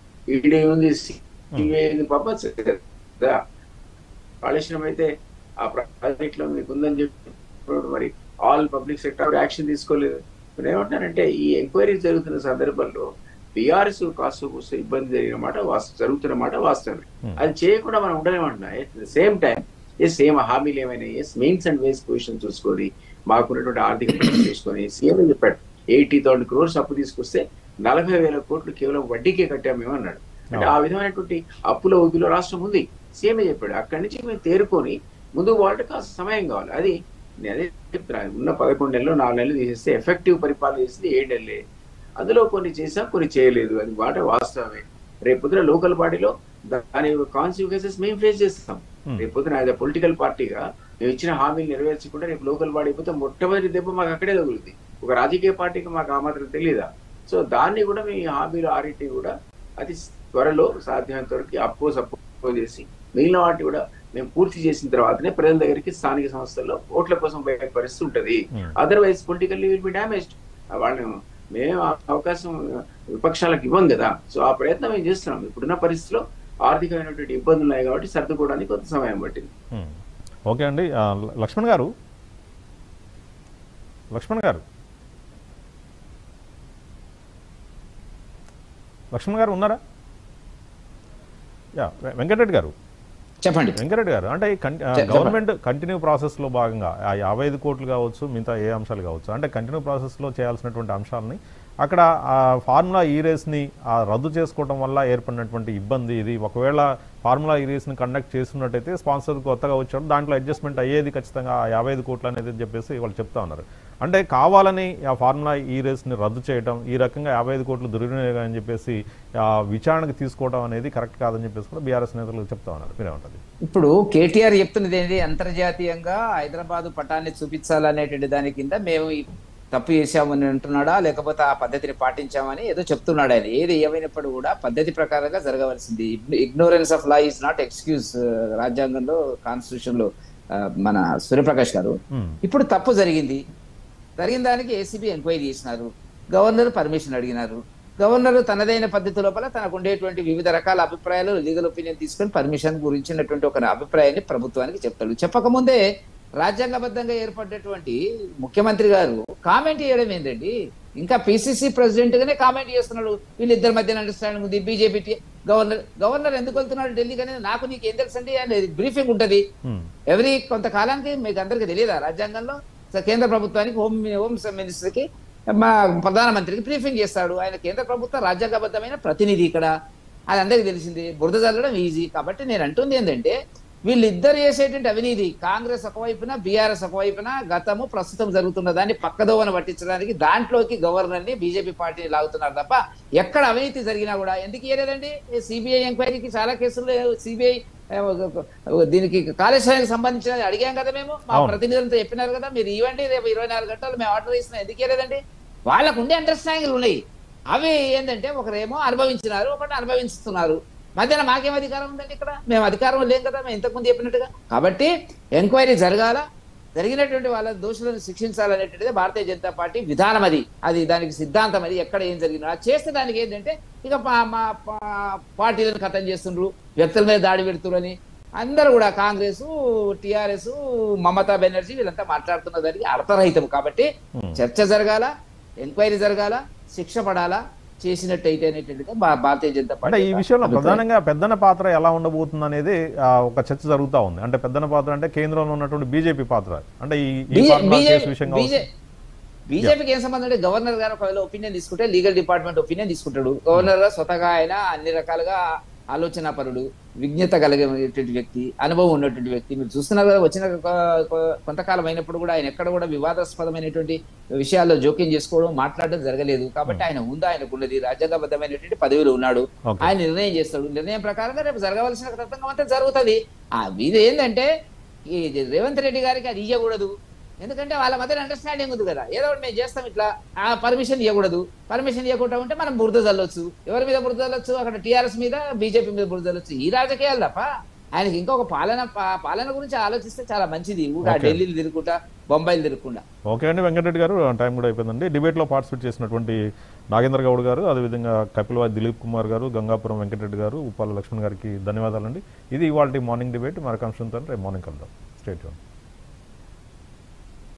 ఈడీ ఉంది సిబిఐ ఉంది పంపచ్చు కదా కాళేశ్వరం అయితే ఆ ప్రాజెక్ట్ లో మీకు ఉందని చెప్పి మరి ఆల్ పబ్లిక్ సెక్టర్ యాక్షన్ తీసుకోలేదు నేను ఏమంటానంటే ఈ ఎంక్వైరీ జరుగుతున్న సందర్భంలో బీఆర్ఎస్ కాస్త కూస్త ఇబ్బంది జరిగిన మాట వాస్తవం జరుగుతున్న మాట వాస్తవమే Hmm. అది చేయకుండా మనం ఉండలేమంటున్నా ఎట్ ద సేమ్ టైం ఎస్ సేమ్ హామీలు ఏమైనా ఎస్ మెయిన్స్ అండ్ వేస్ పొజిషన్ చూసుకొని మాకున్నటువంటి ఆర్థిక పరిస్థితి చూసుకొని సీఎం చెప్పాడు ఎయిటీ థౌసండ్ క్రోర్స్ అప్పు తీసుకొస్తే నలభై వేల కోట్లు కేవలం వడ్డీకే కట్టామేమో అన్నాడు అంటే ఆ విధమైనటువంటి అప్పుల ఊబిలో రాష్ట్రం ఉంది సీఎంఏ చెప్పాడు అక్కడి నుంచి మేము తేరుకొని ముందుకు పోవాలంటే కాస్త సమయం కావాలి అది నేను అదే చెప్తున్నాను ఉన్న పదకొండు నెలలు నాలుగు నెలలు తీసేస్తే ఎఫెక్టివ్ పరిపాలన చేసింది ఏడు నెలలే అందులో కొన్ని చేసాం కొన్ని చేయలేదు అది మాట వాస్తవమే రేపు పొద్దున లోకల్ బాడీలో దాని కాన్సిక్వెన్సెస్ మేము ఫేస్ చేస్తాం Hmm. రేపు పొద్దున యాజ్ పొలిటికల్ పార్టీగా మేము ఇచ్చిన హామీలు నెరవేర్చకుండా రేపు లోకల్ బాడీ పోతే మొట్టమొదటి దెబ్బ మాకు అక్కడే తగులుతుంది ఒక రాజకీయ పార్టీకి మాకు ఆ మాత్రం తెలియదా సో దాన్ని కూడా మేము ఈ హామీలు ఆరిటి కూడా అది త్వరలో సాధ్యమైనంత వరకు అప్పో సప్పో చేసి మిగిలిన వాటి కూడా మేము పూర్తి చేసిన తర్వాతనే ప్రజల దగ్గరికి స్థానిక సంస్థల్లో ఓట్ల కోసం పోయే పరిస్థితి ఉంటది Hmm. Otherwise politically will be damaged వాళ్ళని మేము ఆ అవకాశం విపక్షాలకు ఇవ్వం కదా సో ఆ ప్రయత్నం మేము చేస్తున్నాం ఇప్పుడున్న పరిస్థితిలో ఆర్థికమైనటువంటి ఇబ్బందులు ఉన్నాయి కాబట్టి సర్దుకోవడానికి కొంత సమయం పట్టింది ఉమ్. ఓకే అండి ఆ, ల- లక్ష్మణ్ గారు లక్ష్మణ్ గారు లక్ష్మణ్ గారు ఉన్నారా యా వె- వెంకటరెడ్డి గారు చెప్పండి వెంకరెడ్డి గారు అంటే ఈ కన్- ఆ, చెప్పండి. గవర్నమెంట్ కంటిన్యూ ప్రాసెస్లో భాగంగా ఆ యాభై ఐదు కోట్లు కావచ్చు మిగతా ఏ అంశాలు కావచ్చు అంటే కంటిన్యూ ప్రాసెస్లో చేయాల్సినటువంటి అంశాలని అక్కడ ఆ ఫార్ములా ఈ రేస్ని ఆ రద్దు చేసుకోవడం వల్ల ఏర్పడినటువంటి ఇబ్బంది ఇది ఒకవేళ ఫార్ములా ఈ రేస్ని కండక్ట్ చేస్తున్నట్టయితే స్పాన్సర్ కొత్తగా వచ్చాడు దాంట్లో అడ్జస్ట్మెంట్ అయ్యేది ఖచ్చితంగా ఆ యాభై ఐదు కోట్లు అనేది చెప్పేసి వాళ్ళు చెప్తా ఉన్నారు అంటే కావాలని ఆ ఫార్ములా ఈ రేస్ని రద్దు చేయడం ఈ రకంగా యాభై ఐదు కోట్లు దుర్వినియోగం అని చెప్పేసి ఆ, విచారణకు తీసుకోవడం అనేది కరెక్ట్ కాదని చెప్పేసి కూడా బీఆర్ఎస్ నేతలు చెప్తా ఉన్నారు మీరేమంటారు ఇప్పుడు కేటీఆర్ చెప్తున్నది ఏంటి అంతర్జాతీయంగా హైదరాబాద్ పటాన్ని చూపించాలనేటువంటి దాని కింద మేము ఈ తప్పు చేశామని అంటున్నాడా లేకపోతే ఆ పద్ధతిని పాటించామని ఏదో చెప్తున్నాడు ఆయన ఏది ఏమైనప్పుడు కూడా పద్ధతి ప్రకారంగా జరగవలసింది ignorance of law is not excuse రాజ్యాంగంలో కాన్స్టిట్యూషన్ లో ఆ, మన సూర్యప్రకాష్ గారు ఉమ్, ఇప్పుడు తప్పు జరిగింది జరిగిన దానికి ఏసీబీ ఎంక్వైరీ చేసినారు గవర్నర్ పర్మిషన్ అడిగినారు గవర్నర్ తనదైన పద్ధతి లోపల తనకు ఉండేటువంటి వివిధ రకాల అభిప్రాయాలు లీగల్ ఒపీనియన్ తీసుకొని పర్మిషన్ గురించినటువంటి ఒక అభిప్రాయాన్ని ప్రభుత్వానికి చెప్తాడు చెప్పకముందే రాజ్యాంగబద్ధంగా ఏర్పడ్డటువంటి ముఖ్యమంత్రి గారు కామెంట్ చేయడం ఏంటండి ఇంకా పిసిసి ప్రెసిడెంట్ గానే కామెంట్ చేస్తున్నాడు వీళ్ళిద్దరి మధ్య అండర్స్టాండింగ్ ఉంది బీజేపీ గవర్నర్ గవర్నర్ ఎందుకు వెళ్తున్నాడు ఢిల్లీకి అనేది నాకు నీకు ఏం తెలుసు అండి అనేది బ్రీఫింగ్ ఉంటది ఉమ్, ఎవరి కొంతకాలానికి మీకు అందరికీ తెలియదా రాజ్యాంగంలో సో కేంద్ర ప్రభుత్వానికి హోమ్ హోమ్ మినిస్టర్ కి మా ప్రధానమంత్రికి బ్రీఫింగ్ చేస్తాడు ఆయన కేంద్ర ప్రభుత్వ రాజ్యాంగబద్ధమైన ప్రతినిధి ఇక్కడ అది అందరికీ తెలిసింది బురద చల్లడం ఈజీ కాబట్టి నేను అంటుంది ఏంటంటే వీళ్ళిద్దరు చేసేటువంటి అవినీతి కాంగ్రెస్ ఒకవైపున బీఆర్ఎస్ ఒకవైపున గతము ప్రస్తుతం జరుగుతున్న దాన్ని పక్కదోవన పట్టించడానికి దాంట్లోకి గవర్నర్ ని బీజేపీ పార్టీని లాగుతున్నారు తప్ప ఎక్కడ అవినీతి జరిగినా కూడా ఎందుకు ఇయ్యలేదండి సిబిఐ ఎంక్వైరీకి చాలా కేసులు సిబిఐ దీనికి కాళేశ్వరానికి సంబంధించిన అడిగాం కదా మేము మా అవును. ప్రతినిధులతో చెప్పినారు కదా మీరు ఇవ్వండి రేపు ఇరవై నాలుగు గంటలు మేము ఆర్డర్ ఇస్తున్నాం ఎందుకు ఇవ్వలేదండి వాళ్ళకు ఉండే అండర్స్టాండింగ్లు ఉన్నాయి అవి ఏంటంటే ఒకరేమో అనుభవించినారు ఒకటి అనుభవిస్తున్నారు మధ్యన మాకేం అధికారం ఉందండి ఇక్కడ మేము అధికారం లేం కదా మేము ఇంతకుముందు చెప్పినట్టుగా కాబట్టి ఎంక్వైరీ జరగాల జరిగినటువంటి వాళ్ళ దోషులను శిక్షించాలనేటువంటిది భారతీయ జనతా పార్టీ విధానం అది అది దానికి సిద్ధాంతం అది ఎక్కడ ఏం జరిగినా అది చేస్తే దానికి ఏంటంటే ఇక పా- మా పా- పార్టీలను ఖతం చేస్తుండ్రు వ్యక్తుల మీద దాడి పెడుతురని అందరూ కూడా కాంగ్రెస్ టిఆర్ఎస్ మమతా బెనర్జీ వీళ్ళంతా మాట్లాడుతున్న దానికి అర్థరహితం కాబట్టి Hmm. చర్చ జరగాల ఎంక్వైరీ జరగాల శిక్ష పడాలా చేసినట్టయితే అనేటువంటిది భా- భారతీయ జనతా అంటే పార్టీ ఈ విషయంలో అభిప్రాయం. ప్రధానంగా పెద్దన పాత్ర ఎలా ఉండబోతుంది అనేది ఆ, ఒక చర్చ జరుగుతా ఉంది అంటే పెద్దన పాత్ర అంటే కేంద్రంలో ఉన్నటువంటి బీజేపీ పాత్ర అంటే ఈ ఈ బీజే- ఫార్ములా బీజే- కేసు విషయంగా బీజే- బీజేపీకి ఏం సంబంధం అంటే గవర్నర్ గారు ఒకవేళ ఒపీనియన్ తీసుకుంటే లీగల్ డిపార్ట్మెంట్ ఒపీనియన్ తీసుకుంటాడు గవర్నర్ గారు స్వతగా ఆయన అన్ని రకాలుగా ఆలోచన పరుడు విజ్ఞత కలిగినటువంటి వ్యక్తి అనుభవం ఉన్నటువంటి వ్యక్తి మీరు చూస్తున్నారు కదా వచ్చిన కొ- కొ- కొంతకాలం అయినప్పుడు కూడా ఆయన ఎక్కడ కూడా వివాదాస్పదమైనటువంటి విషయాల్లో జోక్యం చేసుకోవడం మాట్లాడడం జరగలేదు కాబట్టి ఆయన ఉందా ఆయనకు ఉన్నది రాజ్యాంగబద్ధమైనటువంటి పదవిలో ఉన్నాడు ఓకే. ఆయన నిర్ణయం చేస్తాడు నిర్ణయం ప్రకారంగా రేపు జరగవలసిన తతంగం అంతా జరుగుతుంది ఆ ఇది ఏంటంటే ఈ రేవంత్ రెడ్డి గారికి అది ఇవ్వకూడదు ఎందుకంటే వాళ్ళ మధ్య అండర్స్టాండింగ్ ఉంది కదా ఏదో ఒకటి మేము చేస్తాం ఇట్లా ఆ పర్మిషన్ ఇవ్వకూడదు పర్మిషన్ ఇవ్వకుండా ఉంటే మనం బురద చల్లొచ్చు ఎవరి మీద బురద చల్లొచ్చు అక్కడ టీఆర్ఎస్ మీద బీజేపీ మీద బురద చల్లొచ్చు ఈ రాజకీయాలు తప్ప ఆయనకి ఇంకొక పాలన పా- పాలన గురించి ఆలోచిస్తే చాలా మంచిది ఊగా Okay. ఢిల్లీలు తిరుగుకుంటా బొంబాయిలు తిరుగుకుండా ఓకే అండి వెంకటరెడ్డి గారు టైం కూడా అయిపోయిందండి డిబేట్లో పార్టిసిపేట్ చేసినటువంటి నాగేంద్ర గౌడ్ గారు అదేవిధంగా కపిలవాయి దిలీప్ కుమార్ గారు గంగాపురం వెంకటరెడ్డి గారు ఉప్పాల లక్ష్మణ్ గారికి ధన్యవాదాలండి ఇది ఇవాళ మార్నింగ్ డిబేట్ మరొక అంశంతో రేపు మార్నింగ్ కలుద్దాం స్టేట్